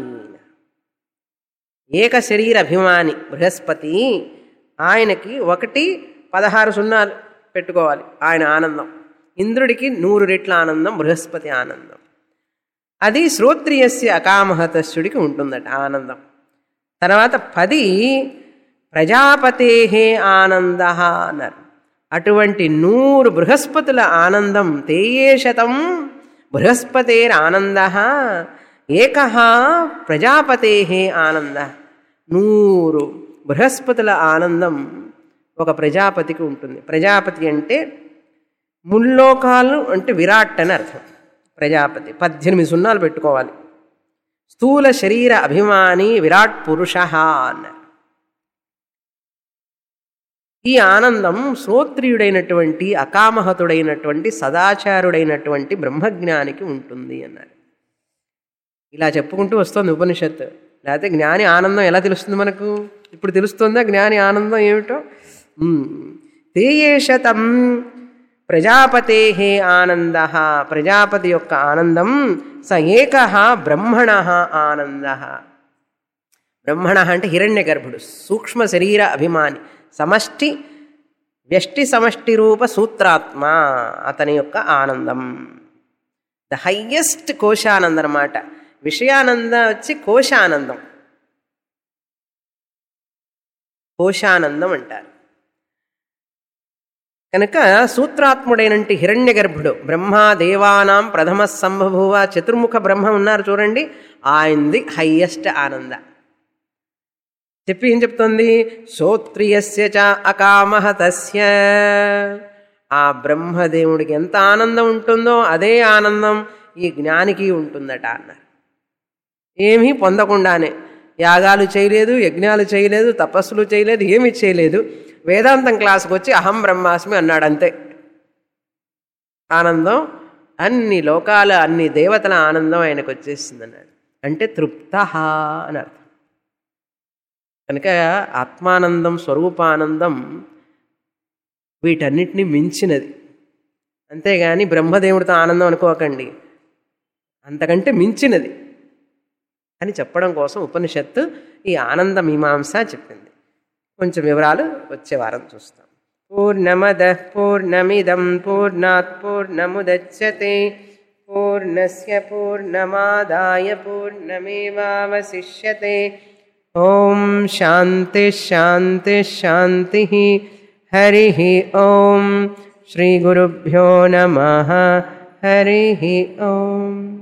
ఏక శరీర అభిమాని బృహస్పతి ఆయనకి ఒకటి పదహారు సున్నాలు పెట్టుకోవాలి ఆయన ఆనందం ఇంద్రుడికి నూరు రెట్ల ఆనందం బృహస్పతి ఆనందం అది శ్రోత్రియస్య అకామహతస్యుడికి ఉంటుందట ఆనందం తర్వాత పది ప్రజాపతే ఆనంద అన్నారు అటువంటి నూరు బృహస్పతుల ఆనందం తేయే శతం బృహస్పతేర్ ఆనంద ఏక ప్రజాపతే ఆనంద నూరు బృహస్పతుల ఆనందం ఒక ప్రజాపతికి ఉంటుంది ప్రజాపతి అంటే ముల్లోకాలు అంటే విరాట్ అని అర్థం ప్రజాపతి పద్దెనిమిది సున్నాలు పెట్టుకోవాలి స్థూల శరీర అభిమాని విరాట్ పురుష అన్నారు ఈ ఆనందం శ్రోత్రియుడైనటువంటి అకామహతుడైనటువంటి సదాచారుడైనటువంటి బ్రహ్మజ్ఞానికి ఉంటుంది అన్నారు ఇలా చెప్పుకుంటూ వస్తుంది ఉపనిషత్తు లేకపోతే జ్ఞాని ఆనందం ఎలా తెలుస్తుంది మనకు ఇప్పుడు తెలుస్తుందా జ్ఞాని ఆనందం ఏమిటో ఉమ్. తేయేషతం ప్రజాపతే ఆనంద ప్రజాపతి యొక్క ఆనందం స ఏక బ్రహ్మణ ఆనంద బ్రహ్మణ అంటే హిరణ్య గర్భుడు సూక్ష్మ శరీర అభిమాని సమష్టి వ్యష్టి సమష్టి రూప సూత్రాత్మ అతని యొక్క ఆనందం ద హయ్యెస్ట్ కోశానందం అన్నమాట విషయానంద వచ్చి కోశానందం కోశానందం అంటారు కనుక సూత్రాత్ముడైనంటి హిరణ్య గర్భుడు బ్రహ్మ దేవానాం ప్రథమ సంభభువ చతుర్ముఖ బ్రహ్మ ఉన్నారు చూడండి ఆయనది హయ్యెస్ట్ ఆనంద చెప్పి ఏం చెప్తుంది శ్రోత్రియస్య చ అకామహ తస్య ఆ బ్రహ్మదేవుడికి ఎంత ఆనందం ఉంటుందో అదే ఆనందం ఈ జ్ఞానికి ఉంటుందట అన్నారు ఏమీ పొందకుండానే యాగాలు చేయలేదు యజ్ఞాలు చేయలేదు తపస్సులు చేయలేదు ఏమీ చేయలేదు వేదాంతం క్లాసుకు వచ్చి అహం బ్రహ్మాస్మి అన్నాడు అంతే ఆనందం అన్ని లోకాల అన్ని దేవతల ఆనందం ఆయనకు వచ్చేసింది అన్నాడు అంటే తృప్త అని అర్థం కనుక ఆత్మానందం స్వరూపానందం వీటన్నిటిని మించినది అంతేగాని బ్రహ్మదేవుడితో ఆనందం అనుకోకండి అంతకంటే మించినది అని చెప్పడం కోసం ఉపనిషత్తు ఈ ఆనంద మీమాంస చెప్పింది కొంచెం వివరాలు వచ్చే వారం చూస్తాం పూర్ణమద పూర్ణమిదం పూర్ణాత్ పూర్ణముదచ్చతే పూర్ణస్య పూర్ణమాదాయ పూర్ణమేవావశిష్యతే ఓం శాంతి శాంతి శాంతి హరి ఓం శ్రీ గురుభ్యో నమ హరి ఓం